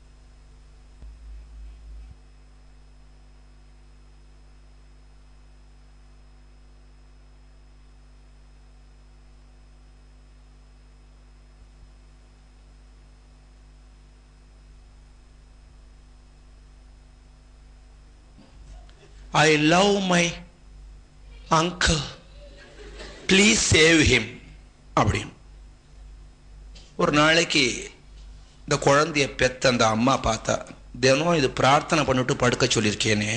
I love my uncle please save him அப்படின்னு ஒரு நாளைக்கு இந்த குழந்தைய பெத்த அந்த அம்மா பார்த்தா தினம் இது பிரார்த்தனை பண்ணிட்டு படுக்க சொல்லியிருக்கேனே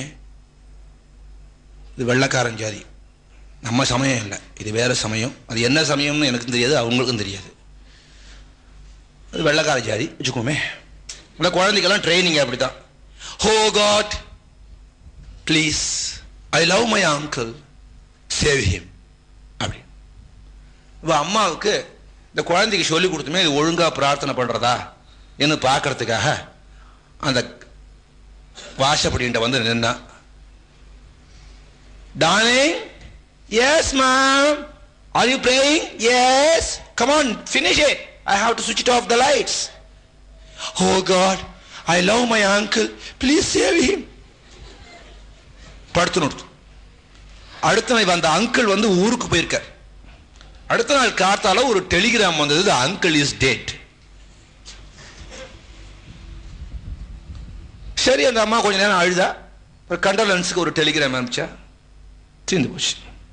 இது வெள்ளக்காரன் ஜாதி நம்ம சமயம் இல்லை இது வேற சமயம் அது என்ன சமயம்னு எனக்கும் தெரியாது அவங்களுக்கும் தெரியாது அது வெள்ளக்கார ஜாதி வச்சுக்கோமே இந்த குழந்தைக்கெல்லாம் ட்ரைனிங் அப்படிதான் oh God please I love my uncle save him அப்படி இப்போ அம்மாவுக்கு இந்த குழந்தைக்கு சொல்லி கொடுத்துமே இது ஒழுங்கா பிரார்த்தனை பண்றதா என்று பார்க்கறதுக்காக அந்த வாசப்படின்ட்ட வந்து நின்னா darling yes ma'am are you playing yes come on finish it I have to switch it off the lights oh God I love my uncle please save him படுத்து நிறுத்து அடுத்த நாள் அந்த அங்கிள் வந்து ஊருக்கு போயிருக்கார் அடுத்த நாள் காத்தால ஒரு டெலிகிராம் வந்தது அங்கிள் இஸ் டேட் சரி அந்த அம்மா கொஞ்ச நேரம் அழுதா ஒரு கண்டோலன்ஸுக்கு ஒரு டெலிகிராம் அனுப்பிச்சா தீர்ந்து போச்சு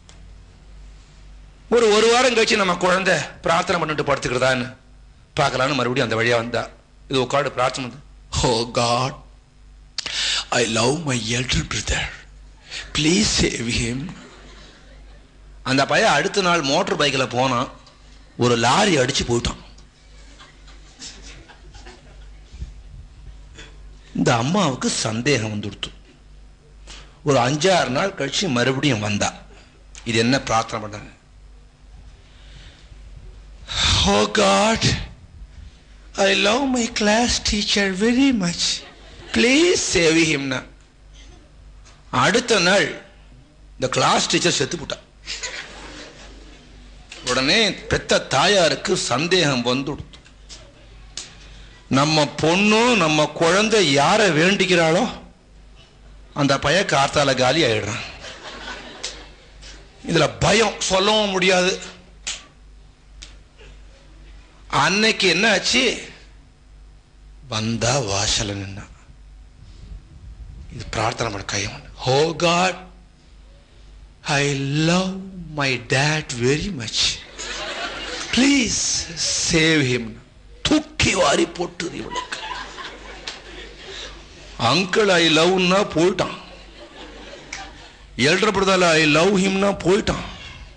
ஒரு ஒரு வாரம் கழிச்சு நம்ம குழந்தை பிரார்த்தனை பண்ணிட்டு படுத்துக்கிறதான்னு பார்க்கலான்னு மறுபடியும் அந்த வழியா வந்தா இது உட்காந்து பிரார்த்தனை வந்து oh God I love my elder brother please save him அந்த பையன் அடுத்த நாள் மோட்டர் பைக்கில் போனான் ஒரு லாரி அடிச்சு போயிட்டான் இந்த அம்மாவுக்கு சந்தேகம் வந்துடுத்து ஒரு அஞ்சாறு நாள் கழிச்சு மறுபடியும் வந்தா இது என்ன பிரார்த்தனை பண்ணாங்க oh God I love my class teacher very much please சேவ் ஹிம்னா அடுத்த நாள் இந்த கிளாஸ் டீச்சர் செத்து போட்டா உடனே பெத்த தாயாருக்கு சந்தேகம் வந்துடுத்து நம்ம பொண்ணு நம்ம குழந்தை யாரை வேண்டிக்கிறாளோ அந்த பைய கார்த்தால காலி ஆயிடுறான் இதுல பயம் சொல்லவும் முடியாது அன்னைக்கு என்ன ஆச்சு வந்தா வாசல நின்னா இது பிரார்த்தனை பண்ண கையம் oh God I love my dad very much please save him தூக்கி வாரி போட்டு இவளுக்கு அங்கிள் ஐ லவ்னா போயிட்டான் எல்டர் பிரதால ஐ லவ் ஹிம்னா போயிட்டான்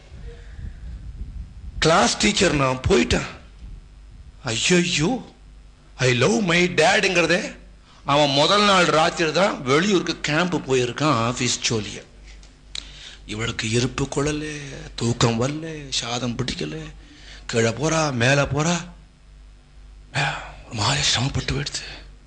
கிளாஸ் டீச்சர் நான் போயிட்டேன் ஐயோ ஐ லவ் மை டேடுங்கிறதே அவன் முதல் நாள் ராத்திரி தான் வெளியூருக்கு கேம்ப் போயிருக்கான் ஆஃபீஸ் ஜோலிய இவளுக்கு இருப்பு கொள்ளல தூக்கம் வரல சாதம் பிடிக்கல கீழே போறா மேலே போறா ஒரு மாதிரி சிரமப்பட்டு போயிடுது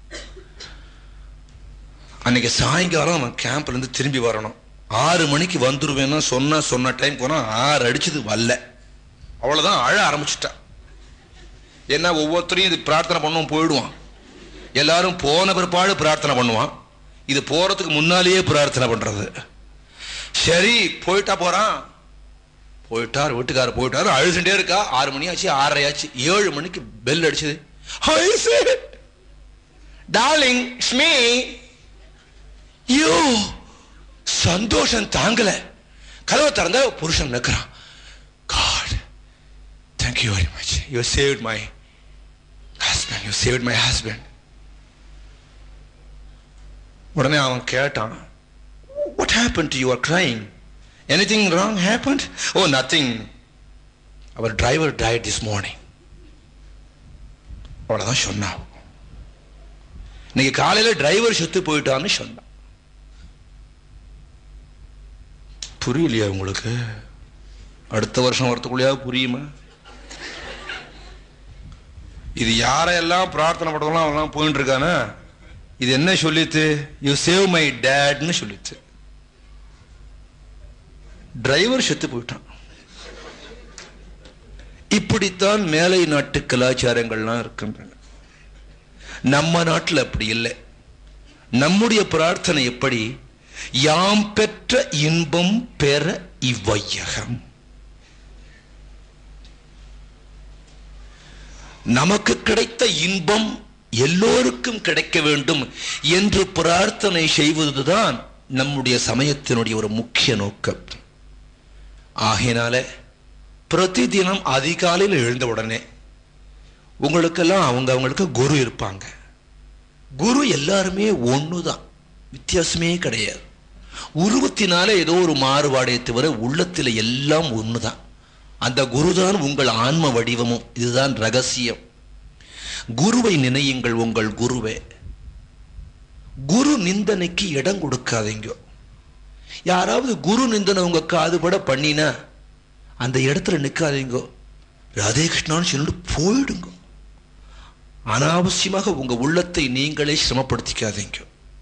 அன்னைக்கு சாயங்காலம் அவன் கேம்ப்ல இருந்து திரும்பி வரணும் ஆறு மணிக்கு வந்துருவேன்னா சொன்னா சொன்ன டைம் போனா ஆறு அடிச்சது வரல அவ்வளவுதான் அழ ஆரம்பிச்சுட்டா என்ன ஒவ்வொருத்தரையும் இது பிரார்த்தனை பண்ணுவோம் போயிடுவான் எல்லாரும் போன பிற்பாடு பிரார்த்தனை பண்ணுவான் இது போறதுக்கு முன்னாலேயே பிரார்த்தனை பண்றது சரி போயிட்டா போறான் போயிட்டார் வீட்டுக்காரர் போயிட்டாரு அழுதுட்டே இருக்கா ஆறு மணி ஆச்சு ஆறரை ஆச்சு ஏழு மணிக்கு பெல் அடிச்சது டார்லிங் ஸ்மீ யோ சந்தோஷம் தாங்கல கதவை திறந்த புருஷன் நிற்கிறான் God thank you very much you saved my husband you saved my husband உடனே அவன் கேட்டான் what happen to your crying anything wrong happen oh nothing our driver died this morning அவ்வளோதான் சொன்னான் இன்னைக்கு காலையில் டிரைவர் செத்து போயிட்டான்னு சொன்னான் புரியலையா உங்களுக்கு அடுத்த வருஷம் வரத்துக்குள்ளேயா புரியுமா இது யாரையெல்லாம் பிரார்த்தனை பண்றதெல்லாம் அவெல்லாம் போயிட்டு இருக்கானா இது என்ன சொல்லித்து யூ சேவ் மை டேட்னு சொல்லித்து டிரைவர் செத்து போயிட்டான் இப்படித்தான் மேலை நாட்டு கலாச்சாரங்கள்லாம் இருக்கின்றன நம்ம நாட்டில் அப்படி இல்லை நம்முடைய பிரார்த்தனை எப்படி யாம் பெற்ற இன்பம் பெற இவ்வையகம் நமக்கு கிடைத்த இன்பம் எல்லோருக்கும் கிடைக்க வேண்டும் என்று பிரார்த்தனை செய்வதுதான் நம்முடைய சமயத்தினுடைய ஒரு முக்கிய நோக்கம் ஆகையினால பிரதி தினம் அதிகாலையில் எழுந்த உடனே உங்களுக்கெல்லாம் அவங்க அவங்களுக்கு குரு இருப்பாங்க குரு எல்லாருமே ஒண்ணுதான் வித்தியாசமே கிடையாது உருவத்தினால ஏதோ ஒரு மாறுபாடை தவிர உள்ளத்தில் எல்லாம் ஒண்ணுதான் அந்த குருதான் உங்கள் ஆன்ம வடிவமும் இதுதான் ரகசியம் குருவை நினையுங்கள் உங்கள் குருவே குரு நிந்தனைக்கு இடம் கொடுக்காதீங்க யாராவது குரு நிந்தனை உங்க காதுபட பண்ணினா அந்த இடத்துல நிற்காதீங்க ராதே கிருஷ்ணான்னு சொல்லிட்டு போயிடுங்க அனாவசியமாக உங்க உள்ளத்தை நீங்களே சிரமப்படுத்திக்காதீங்க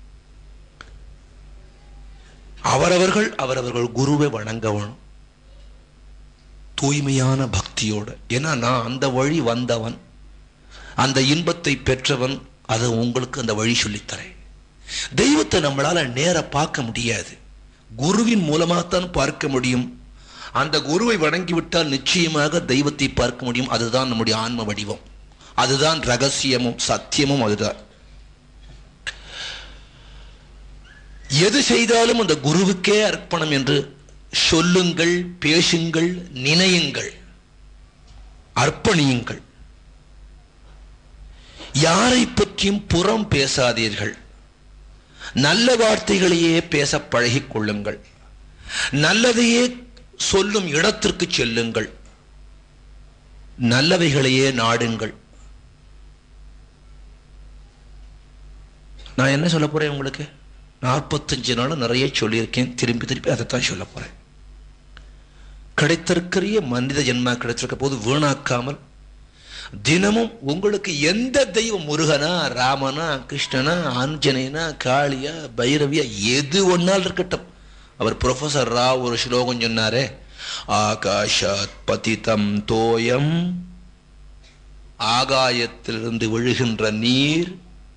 அவரவர்கள் அவரவர்கள் குருவை வணங்கவனும் தூய்மையான பக்தியோடு ஏன்னா நான் அந்த வழி வந்தவன் அந்த இன்பத்தை பெற்றவன் அதை உங்களுக்கு அந்த வழி சொல்லித்தரேன் தெய்வத்தை நம்மளால நேர பார்க்க முடியாது குருவின் மூலமாகத்தான் பார்க்க முடியும் அந்த குருவை வணங்கிவிட்டால் நிச்சயமாக தெய்வத்தை பார்க்க முடியும் அதுதான் நம்முடைய ஆன்ம வடிவம் அதுதான் ரகசியமும் சத்தியமும் அதுதான் எது செய்தாலும் அந்த குருவுக்கே அர்ப்பணம் என்று சொல்லுங்கள் பேசுங்கள் நினையுங்கள் அர்ப்பணியுங்கள் யாரை பற்றியும் புறம் பேசாதீர்கள் நல்ல வார்த்தைகளையே பேச பழகிக் கொள்ளுங்கள் நல்லதையே சொல்லும் இடத்திற்கு செல்லுங்கள் நல்லவைகளையே நாடுங்கள் நான் என்ன சொல்ல போறேன் உங்களுக்கு நாற்பத்தஞ்சு நாள் நிறைய சொல்லியிருக்கேன் திரும்பி திருப்பி அதைத்தான் சொல்ல போறேன் கிடைத்திருக்கிற மனித ஜென்மா கிடைத்திருக்க போது வீணாக்காமல் தினமும் உங்களுக்கு எந்த தெய்வம் முருகனா ராமனா கிருஷ்ணனா ஆஞ்சநேயனா காளியா பைரவியா எது ஒன்னால் இருக்கட்டும் அவர் ப்ரொஃபசர் ராவ் ஒரு ஸ்லோகம் சொன்னாரே ஆகாஷாத் பதிதம் தோயம் ஆகாயத்திலிருந்து விழுகின்ற நீர்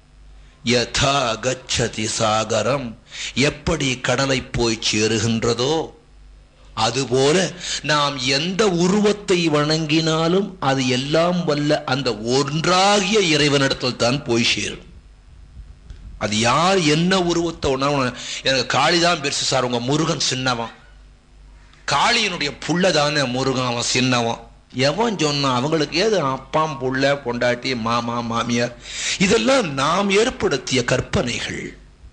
யதா கச்சதி சாகரம் எப்படி கடலை போய் சேருகின்றதோ அதுபோல நாம் எந்த உருவத்தை வணங்கினாலும் அது எல்லாம் வல்ல அந்த ஒன்றாகிய இறைவனிடத்தில் தான் போய் சேரும் அது யார் என்ன உருவத்தை ஒன்றா எனக்கு காளி தான் பெருசு சார் உங்க முருகன் சின்னவன் காளியினுடைய புள்ள தானே முருகன் அவன் சின்னவன் எவன் சொன்னான் அவங்களுக்கு ஏது அப்பாம் புள்ள பொண்டாட்டி மாமா மாமியார் இதெல்லாம் நாம் ஏற்படுத்திய கற்பனைகள்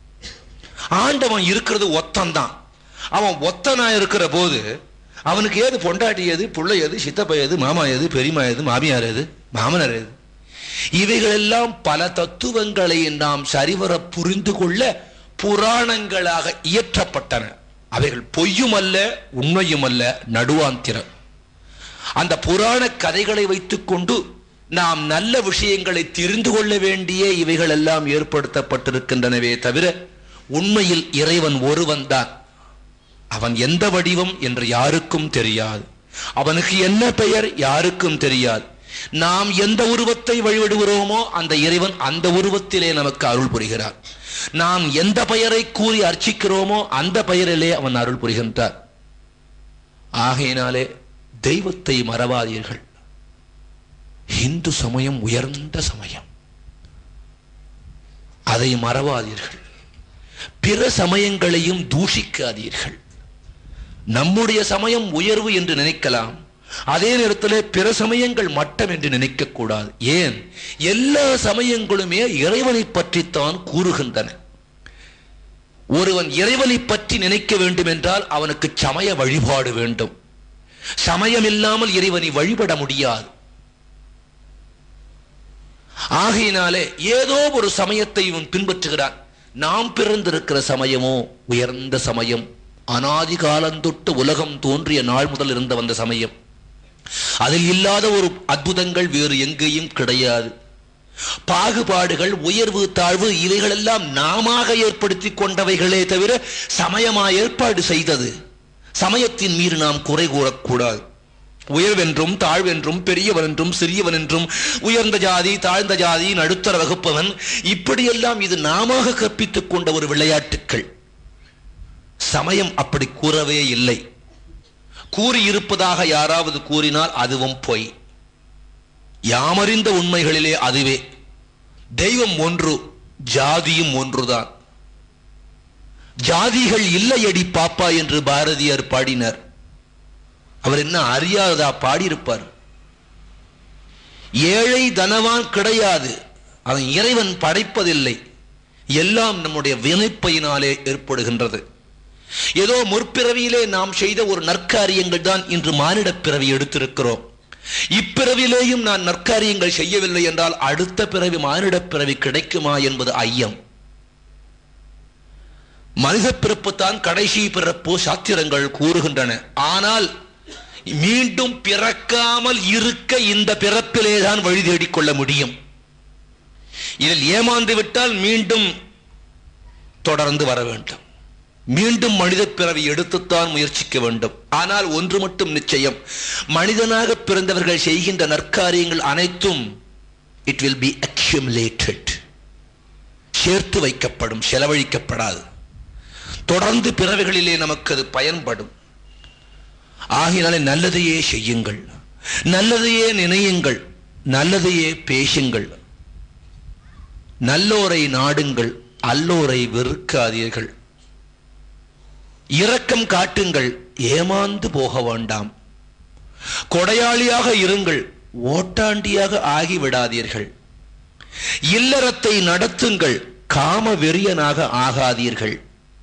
ஆண்டவன் இருக்கிறது ஒத்தந்தான் அவன் ஒத்தனா இருக்கிற போது அவனுக்கு ஏது பொண்டாட்டி எது புள்ள எது சித்தப்பா எது மாமா எது பெரியமா எது மாமியார் எது மாமனார் எது இவைகளெல்லாம் பல தத்துவங்களை நாம் சரிவர புரிந்து கொள்ள புராணங்களாக இயற்றப்பட்டன அவைகள் பொய்யும் அல்ல உண்மையும் அல்ல நடுவாந்திரம் அந்த புராண கதைகளை வைத்துக்கொண்டு நாம் நல்ல விஷயங்களை தெரிந்து கொள்ள வேண்டிய இவைகள் எல்லாம் ஏற்படுத்தப்பட்டிருக்கின்றனவே தவிர உண்மையில் இறைவன் ஒருவன் தான் அவன் எந்த வடிவம் என்று யாருக்கும் தெரியாது அவனுக்கு என்ன பெயர் யாருக்கும் தெரியாது நாம் எந்த உருவத்தை வழிபடுகிறோமோ அந்த இறைவன் அந்த உருவத்திலே நமக்கு அருள் புரிகிறார் நாம் எந்த பெயரை கூறி அர்ச்சிக்கிறோமோ அந்த பெயரிலே அவன் அருள் புரிகின்றார் ஆகையினாலே தெய்வத்தை மறவாதீர்கள் இந்து சமயம் உயர்ந்த சமயம் அதை மறவாதீர்கள் பிற சமயங்களையும் தூஷிக்காதீர்கள் நம்முடைய சமயம் உயர்வு என்று நினைக்கலாம் அதே நேரத்தில் பிற சமயங்கள் மட்டம் என்று நினைக்க கூடாது ஏன் எல்லா சமயங்களுமே இறைவனை பற்றித்தான் கூறுகின்றன ஒருவன் இறைவனை பற்றி நினைக்க வேண்டும் என்றால் அவனுக்கு சமய வழிபாடு வேண்டும் சமயம் இல்லாமல் இறைவனை வழிபட முடியாது ஆகையினாலே ஏதோ ஒரு சமயத்தை இவன் பின்பற்றுகிறான் நாம் பிறந்திருக்கிற சமயமோ உயர்ந்த சமயம் அனாதி காலந்தொட்டு உலகம் தோன்றிய நாள் முதல் இருந்த வந்த சமயம் அதில் இல்லாத ஒரு அற்புதங்கள் வேறு எங்கேயும் கிடையாது பாகுபாடுகள் உயர்வு தாழ்வு இவைகளெல்லாம் நாம ஏற்படுத்தி கொண்டவைகளே தவிர சமயமா ஏற்பாடு செய்தது சமயத்தின் மீது நாம் குறை கூறக்கூடாது உயர்வென்றும் தாழ்வென்றும் பெரியவன் என்றும் சிறியவன் என்றும் உயர்ந்த ஜாதி தாழ்ந்த ஜாதி நடுத்தர வகுப்பவன் இப்படியெல்லாம் இது நாம கற்பித்துக் கொண்ட ஒரு விளையாட்டுக்கள் சமயம் அப்படி கூறவே இல்லை கூறியிருப்பதாக யாராவது கூறினால் அதுவும் பொய் யாமறிந்த உண்மைகளிலே அதுவே தெய்வம் ஒன்று ஜாதியும் ஒன்றுதான் ஜாதிகள் இல்லையடி பாப்பா என்று பாரதியார் பாடினார் அவர் என்ன அறியாததா பாடியிருப்பார் ஏழை தனவான் கிடையாது அவன் இறைவன் படைப்பதில்லை எல்லாம் நம்முடைய வினைப்பையினாலே ஏற்படுகின்றது ஏதோ முற்பிறவியிலே நாம் செய்த ஒரு நற்காரியங்கள் தான் இன்று மானிடப் பிறவி எடுத்திருக்கிறோம் இப்பிறவிலேயும் நான் நற்காரியங்கள் செய்யவில்லை என்றால் அடுத்த பிறவி மானிடப் பிறவி கிடைக்குமா என்பது ஐயம் மனித பிறப்பு தான் கடைசி பிறப்பு சாத்திரங்கள் கூறுகின்றன ஆனால் மீண்டும் பிறக்காமல் இருக்க இந்த பிறப்பிலே தான் வழி தேடிக்கொள்ள முடியும் இதில் ஏமாந்து விட்டால் மீண்டும் தொடர்ந்து வர வேண்டும் மீண்டும் மனித பிறவி எடுத்துத்தான் முயற்சிக்க வேண்டும் ஆனால் ஒன்று மட்டும் நிச்சயம் மனிதனாக பிறந்தவர்கள் செய்கின்ற நற்காரியங்கள் அனைத்தும் இட் வில் பி அக்யூமுலேட்டட் சேர்த்து வைக்கப்படும் செலவழிக்கப்படாது தொடர்ந்து பிறவைகளிலே நமக்கு அது பயன்படும் ஆகினாலே நல்லதையே செய்யுங்கள் நல்லதையே நினையுங்கள் நல்லதையே பேசுங்கள் நல்லோரை நாடுங்கள் அல்லோரை வெறுக்காதீர்கள் இரக்கம் காட்டுங்கள் ஏமாந்து போக வேண்டாம் கொடையாளியாக இருங்கள் ஓட்டாண்டியாக ஆகிவிடாதீர்கள் இல்லறத்தை நடத்துங்கள் காம வெறியனாக ஆகாதீர்கள்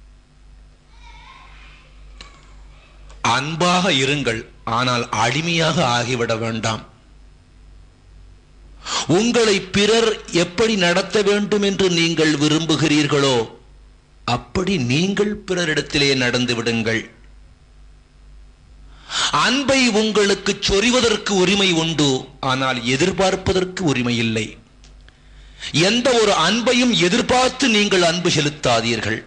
அன்பாக இருங்கள் ஆனால் அடிமையாக ஆகிவிட வேண்டாம் உங்களை பிறர் எப்படி நடத்த வேண்டும் என்று நீங்கள் விரும்புகிறீர்களோ அப்படி நீங்கள் பிறரிடத்திலே நடந்து விடுங்கள் அன்பை உங்களுக்கு சொறிவதற்கு உரிமை உண்டு ஆனால் எதிர்பார்ப்பதற்கு உரிமை இல்லை எந்த ஒரு அன்பையும் எதிர்பார்த்து நீங்கள் அன்பு செலுத்தாதீர்கள்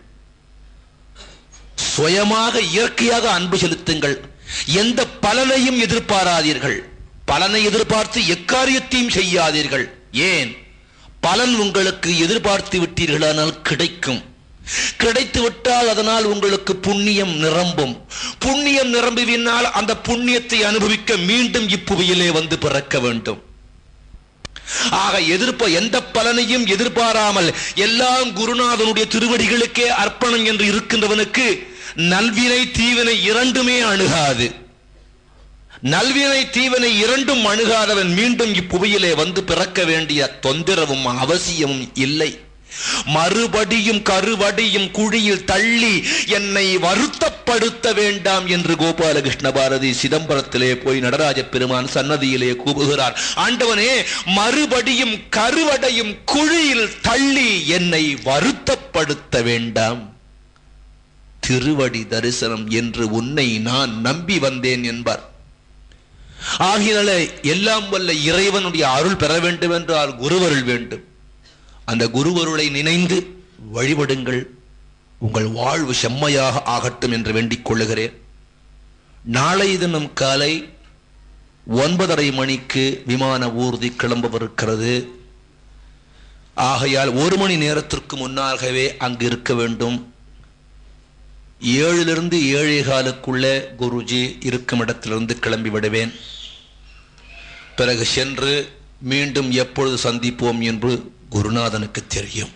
சுயமாக இயற்கையாக அன்பு செலுத்துங்கள் எந்த பலனையும் எதிர்பாராதீர்கள் பலனை எதிர்பார்த்து எக்காரியத்தையும் செய்யாதீர்கள் ஏன் பலன் உங்களுக்கு எதிர்பார்த்து விட்டீர்களானால் கிடைக்கும் கிடைத்து விட்டால் அதனால் உங்களுக்கு புண்ணியம் நிரம்பும் புண்ணியம் நிரம்பினால் அந்த புண்ணியத்தை அனுபவிக்க மீண்டும் இப்புவியிலே வந்து பிறக்க வேண்டும் ஆக எதிர்ப்ப எந்த பலனையும் எதிர்பாராமல் எல்லாம் குருநாதனுடைய திருவடிகளுக்கே அர்ப்பணம் என்று இருக்கின்றவனுக்கு நல்வினை தீவினை இரண்டுமே அணுகாது நல்வினை தீவினை இரண்டும் அணுகாதவன் மீண்டும் இப்புவியிலே வந்து பிறக்க வேண்டிய தொந்தரவும் அவசியமும் இல்லை மறுபடியும் கருவடியும் குழியில் தள்ளி என்னை வருத்தப்படுத்த வேண்டாம் என்று கோபாலகிருஷ்ண பாரதி சிதம்பரத்திலே போய் நடராஜ பெருமான் சன்னதியிலே கூவுகிறார் ஆண்டவனே மறுபடியும் கருவடையும் குழியில் தள்ளி என்னை வருத்தப்படுத்த வேண்டாம் திருவடி தரிசனம் என்று உன்னை நான் நம்பி வந்தேன் என்பார் ஆகினால எல்லாம் வல்ல இறைவனுடைய அருள் பெற வேண்டும் என்றால் குருவருள் வேண்டும் அந்த குருவருளை நினைந்து வழிபடுங்கள் உங்கள் வாழ்வு செம்மையாக ஆகட்டும் என்று வேண்டிக் கொள்ளுகிறேன் நாளை தினம் காலை ஒன்பதரை மணிக்கு விமான ஊர்தி கிளம்பவிருக்கிறது ஆகையால் ஒரு மணி நேரத்திற்கு முன்னாகவே அங்கு இருக்க வேண்டும் ஏழிலிருந்து ஏழே காலுக்குள்ள குருஜி இருக்கும் இடத்திலிருந்து கிளம்பி விடுவேன் பிறகு சென்று மீண்டும் எப்பொழுது சந்திப்போம் என்று குருநாதனுக்கு தெரியும்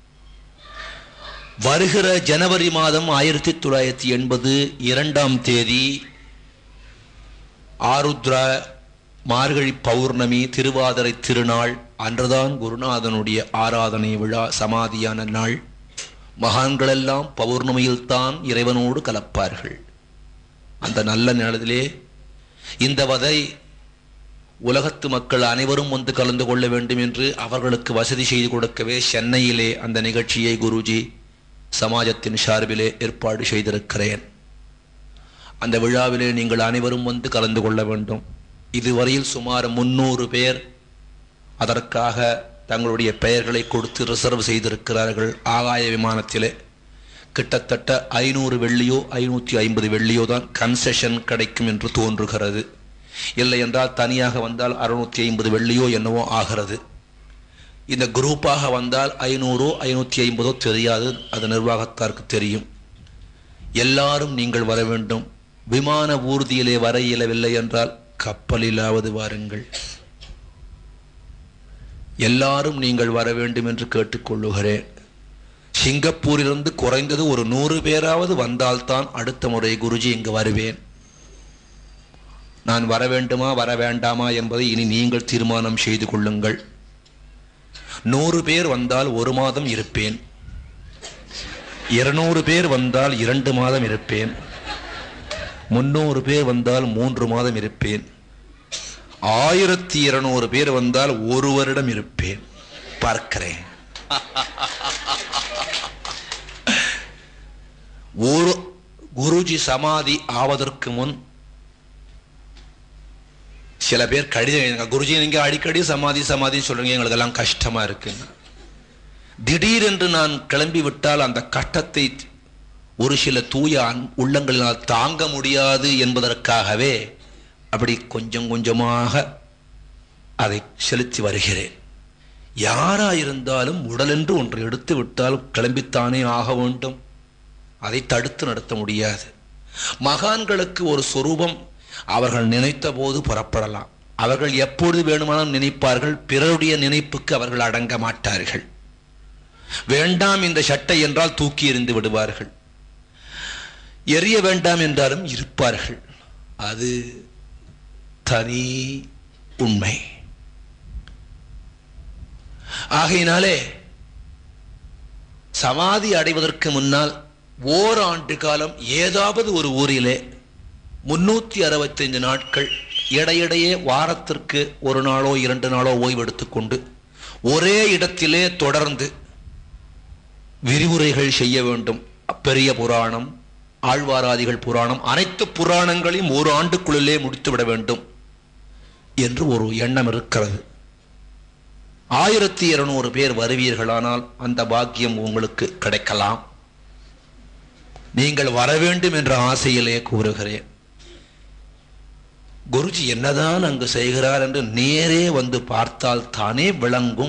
வருகிற ஜனவரி மாதம் ஆயிரத்தி தொள்ளாயிரத்தி எண்பது இரண்டாம் தேதி ஆருத்ரா மார்கழி பௌர்ணமி திருவாதிரை திருநாள் அன்றுதான் குருநாதனுடைய ஆராதனை விழா சமாதியான நாள் மகான்களெல்லாம் பௌர்ணமியில்தான் இறைவனோடு கலப்பார்கள் அந்த நல்ல நேரத்திலே இந்த வதை உலகத்து மக்கள் அனைவரும் வந்து கலந்து கொள்ள வேண்டும் என்று அவர்களுக்கு வசதி செய்து கொடுக்கவே சென்னையிலே அந்த நிகழ்ச்சியை குருஜி சமாஜத்தின் சார்பிலே ஏற்பாடு செய்திருக்கிறேன் அந்த விழாவிலே நீங்கள் அனைவரும் வந்து கலந்து கொள்ள வேண்டும் இதுவரையில் சுமார் முன்னூறு பேர் அதற்காக தங்களுடைய பெயர்களை கொடுத்து ரிசர்வ் செய்திருக்கிறார்கள் ஆகாய விமானத்திலே கிட்டத்தட்ட ஐநூறு வெள்ளியோ ஐநூற்றி ஐம்பது வெள்ளியோ தான் கன்செஷன் கிடைக்கும் என்று தோன்றுகிறது இல்லை என்றால் தனியாக வந்தால் அறுநூற்றி ஐம்பது வெள்ளியோ என்னவோ ஆகிறது இந்த குரூப்பாக வந்தால் ஐநூறோ ஐநூற்றி ஐம்பதோ தெரியாது அது நிர்வாகத்தாருக்கு தெரியும் எல்லாரும் நீங்கள் வர வேண்டும் விமான ஊர்தியிலே வர இயலவில்லை என்றால் கப்பலிலாவது வாருங்கள் எல்லாரும் நீங்கள் வர வேண்டும் என்று கேட்டுக்கொள்ளுகிறேன் சிங்கப்பூரிலிருந்து குறைந்தது ஒரு நூறு பேராவது வந்தால்தான் அடுத்த முறை குருஜி இங்கு வருவேன் நான் வர வேண்டுமா வர வேண்டாமா என்பதை இனி நீங்கள் தீர்மானம் செய்து கொள்ளுங்கள் நூறு பேர் வந்தால் ஒரு மாதம் இருப்பேன் இருநூறு பேர் வந்தால் இரண்டு மாதம் இருப்பேன் முன்னூறு பேர் வந்தால் மூன்று மாதம் இருப்பேன் ஆயிரத்தி இருநூறு பேர் வந்தால் ஒரு வருடம் இருப்பேன் பார்க்கிறேன் ஒரு குருஜி சமாதி ஆவதற்கு முன் சில பேர் கடிதம் எழுதுங்க குருஜி நீங்க அடிக்கடி சமாதி சமாதி சொல்றீங்க எங்களுக்கு எல்லாம் கஷ்டமா இருக்குங்க திடீரென்று நான் கிளம்பி விட்டால் அந்த கட்டத்தை ஒரு சில தூய அன்- உள்ளங்களினால் தாங்க முடியாது என்பதற்காகவே அப்படி கொஞ்சம் கொஞ்சமாக அதை செலுத்தி வருகிறேன் யாராயிருந்தாலும் உடலென்று ஒன்று எடுத்து விட்டால் கிளம்பித்தானே ஆக வேண்டும் அதை தடுத்து நடத்த முடியாது மகான்களுக்கு ஒரு சொரூபம் அவர்கள் நினைத்த போது புறப்படலாம் அவர்கள் எப்பொழுது வேணுமானாலும் நினைப்பார்கள் பிறருடைய நினைப்புக்கு அவர்கள் அடங்க மாட்டார்கள் வேண்டாம் இந்த சட்டை என்றால் தூக்கி எறிந்து விடுவார்கள் எரிய வேண்டாம் என்றாலும் இருப்பார்கள் அது தனி உண்மை ஆகையினாலே சமாதி அடைவதற்கு முன்னால் ஓராண்டு காலம் ஏதாவது ஒரு ஊரிலே முன்னூத்தி அறுபத்தைந்து நாட்கள் இடையிடையே வாரத்திற்கு ஒரு நாளோ இரண்டு நாளோ ஓய்வு எடுத்துக்கொண்டு ஒரே இடத்திலே தொடர்ந்து விரிவுரைகள் செய்ய வேண்டும் பெரிய புராணம் ஆழ்வாராதிகள் புராணம் அனைத்து புராணங்களையும் ஒரு ஆண்டுக்குள்ளிலே முடித்துவிட வேண்டும் என்று ஒரு எண்ணம் இருக்கிறது ஆயிரத்தி இருநூறு பேர் வருவீர்களானால் அந்த பாக்கியம் உங்களுக்கு கிடைக்கலாம் நீங்கள் வர வேண்டும் என்ற ஆசையிலே கூறுகிறேன் குருஜி என்னதான் அங்கு செய்கிறார் என்று நேரே வந்து பார்த்தால் தானே விளங்கும்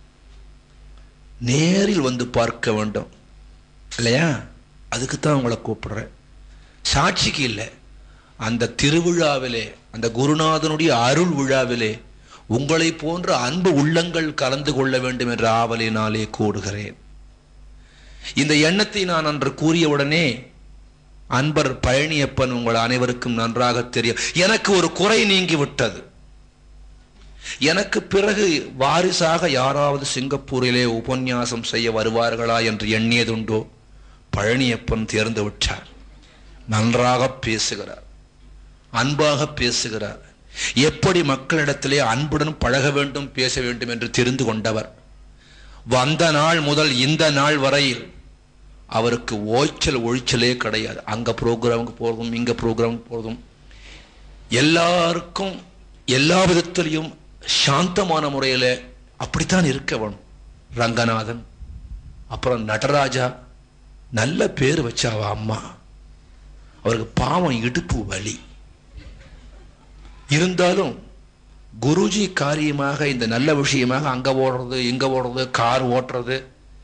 நேரில் வந்து பார்க்க வேண்டும் இல்லையா அதுக்கு தான் உங்களை கூப்பிடுறேன் சாட்சிக்கு இல்லை அந்த திருவிழாவிலே அந்த குருநாதனுடைய அருள் விழாவிலே உங்களை போன்ற அன்பு உள்ளங்கள் கலந்து கொள்ள வேண்டும் என்ற ஆவலினாலே கூடுகிறேன் இந்த எண்ணத்தை நான் அன்று கூறியவுடனே அன்பர் பழனியப்பன் உங்கள் அனைவருக்கும் நன்றாக தெரியும் எனக்கு ஒரு குறை நீங்கி விட்டது எனக்கு பிறகு வாரிசாக யாராவது சிங்கப்பூரிலே உபன்யாசம் செய்ய வருவார்களா என்று எண்ணியதுண்டோ பழனியப்பன் தேர்ந்து விட்டார் நன்றாக பேசுகிறார் அன்பாக பேசுகிறார் எப்படி மக்களிடத்திலே அன்புடன் பழக வேண்டும் பேச வேண்டும் என்று தெரிந்து கொண்டவர் வந்த நாள் முதல் இந்த நாள் வரையில் அவருக்கு ஓய்ச்சல் ஒழிச்சலே கிடையாது அங்க ப்ரோக்ராமுக்கு போறதும் இங்க ப்ரோக்ராமுக்கு போறதும் எல்லாருக்கும் எல்லா விதத்திலையும் சாந்தமான முறையில அப்படித்தான் இருக்க வேணும் ரங்கநாதன் அப்புறம் நடராஜா நல்ல பேர் வச்ச அவ அம்மா அவருக்கு பாவம் இடுப்பு வலி இருந்தாலும் குருஜி காரியமாக இந்த நல்ல விஷயமாக அங்க ஓடுறது இங்க ஓடுறது கார் ஓட்டுறது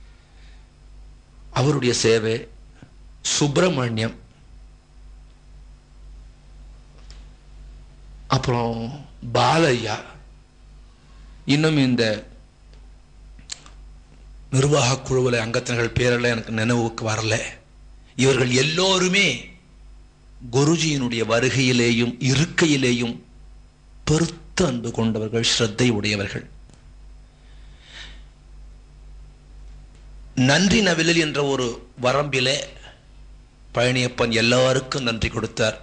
அவருடைய சேவை சுப்பிரமணியம் அப்புறம் பாலையா இன்னும் இந்த நிர்வாக குழுவில் அங்கத்தினர்கள் பேரெல்லாம் எனக்கு நினைவுக்கு வரல இவர்கள் எல்லோருமே குருஜியினுடைய வருகையிலேயும் இருக்கையிலேயும் பெருத்த அன்பு கொண்டவர்கள் ஸ்ரத்தை உடையவர்கள் நன்றி நவிலில் என்ற ஒரு வரம்பிலே பழனியப்பன் எல்லாருக்கும் நன்றி கொடுத்தார்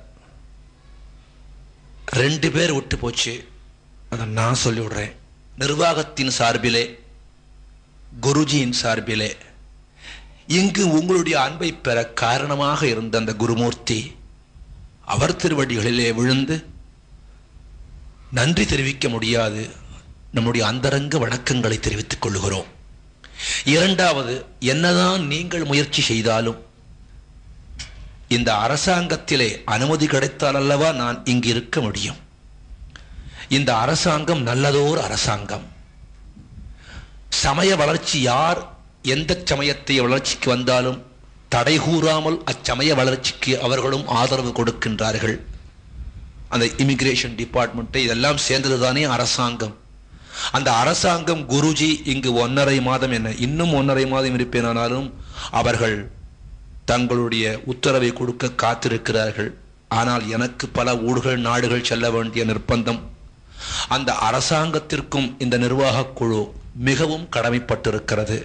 ரெண்டு பேர் விட்டு போச்சு அதை நான் சொல்லிவிடுறேன் நிர்வாகத்தின் சார்பிலே குருஜியின் சார்பிலே இங்கு உங்களுடைய அன்பை பெற காரணமாக இருந்த அந்த குருமூர்த்தி அவர் திருவடிகளிலே விழுந்து நன்றி தெரிவிக்க முடியாது நம்முடைய அந்தரங்க வணக்கங்களை தெரிவித்துக் கொள்கிறோம் இரண்டாவது என்னதான் நீங்கள் முயற்சி செய்தாலும் இந்த அரசாங்கத்திலே அனுமதி கிடைத்தால் அல்லவா நான் இங்கு இருக்க முடியும் இந்த அரசாங்கம் நல்லதோர் அரசாங்கம் சமய வளர்ச்சி யார் எந்த சமயத்தை வளர்ச்சிக்கு வந்தாலும் தடை கூறாமல் அச்சமய வளர்ச்சிக்கு அவர்களும் ஆதரவு கொடுக்கின்றார்கள் அந்த இமிகிரேஷன் டிபார்ட்மெண்ட் இதெல்லாம் சேர்ந்ததுதானே அரசாங்கம் அந்த அரசாங்கம் குருஜி இங்கு ஒன்னரை மாதம் என்ன இன்னும் ஒன்னரை மாதம் இருப்பேனானாலும் அவர்கள் தங்களுடைய உத்தரவை கொடுக்க காத்திருக்கிறார்கள் ஆனால் எனக்கு பல ஊர்கள் நாடுகள் செல்ல வேண்டிய நிர்பந்தம் அந்த அரசாங்கத்திற்கும் இந்த நிர்வாக குழு மிகவும் கடமைப்பட்டிருக்கிறது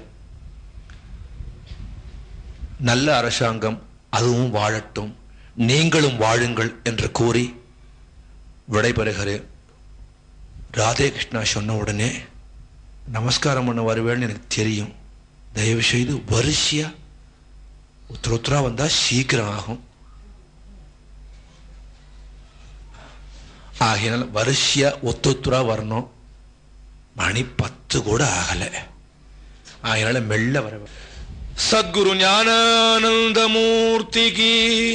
நல்ல அரசாங்கம் அதுவும் வாழட்டும் நீங்களும் வாழுங்கள் என்று கூறி விடைபெறுகிறேன் ராதே கிருஷ்ணா சொன்ன உடனே நமஸ்காரம் பண்ண வருவேன்னு எனக்கு தெரியும் தயவு செய்து வரிசையா உத்தர உத்தரா வந்தா சீக்கிரம் ஆகும் ஆகையினால வரிசையா ஒத்தொத்துரா வரணும் மணி பத்து கூட ஆகல ஆகையினால மெல்ல வர சத்குரு ஞானானந்த மூர்த்திக்கு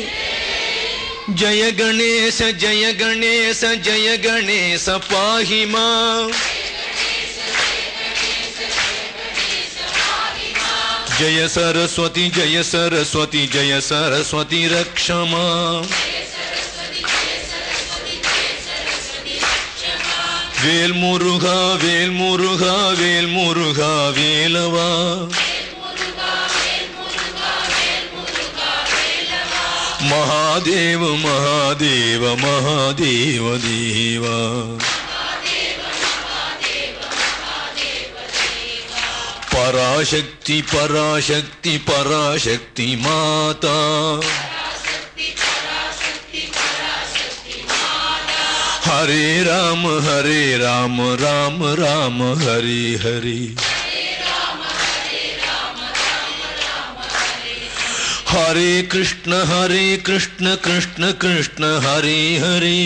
ஜய கணேச ஜய கணேச ஜய கணேச பாஹிமா जय सरस्वती जय सरस्वती जय सरस्वती रक्ष माम् வேல் முருகா வேல் முருகா வேல் முருகா வேலவா மகாதேவ மகாதேவ மகாதேவ தேவா பராசக்தி பராசக்தி பராசக்தி மாதா हरे राम हरे राम राम राम हरे हरे हरे कृष्ण हरे कृष्ण कृष्ण कृष्ण हरे हरे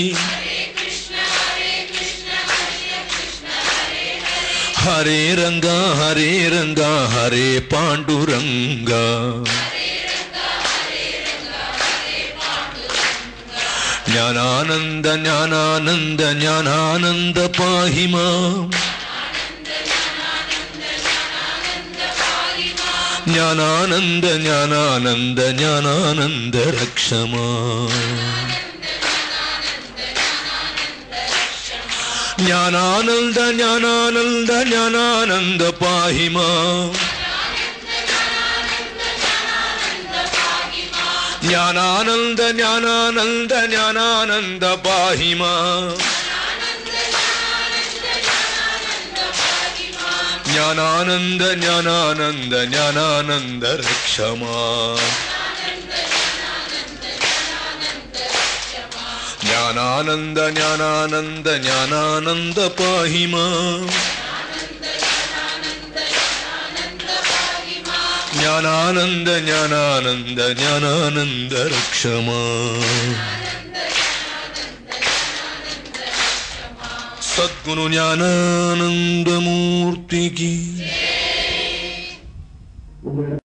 हरे रंगा हरे रंगा हरे पांडुरंगा ज्ञानानन्द ज्ञानानन्द ज्ञानानन्द पाहि माम् ज्ञानानन्द ज्ञानानन्द ज्ञानानन्द रक्ष माम् ज्ञानानन्द ज्ञानानन्द ज्ञानानन्द पाहि माम् ज्ञानानन्द ज्ञानानन्द ज्ञानानन्द पाहि माम् ज्ञानानन्द ज्ञानानन्द ज्ञानानन्द रक्ष माम् ज्ञानानन्द ज्ञानानन्द ज्ञानानन्द पाहि माम् ज्ञानानन्द ज्ञानानन्द ज्ञानानन्द रक्ष माम् सद्गुरु ज्ञानानन्दमूर्ति की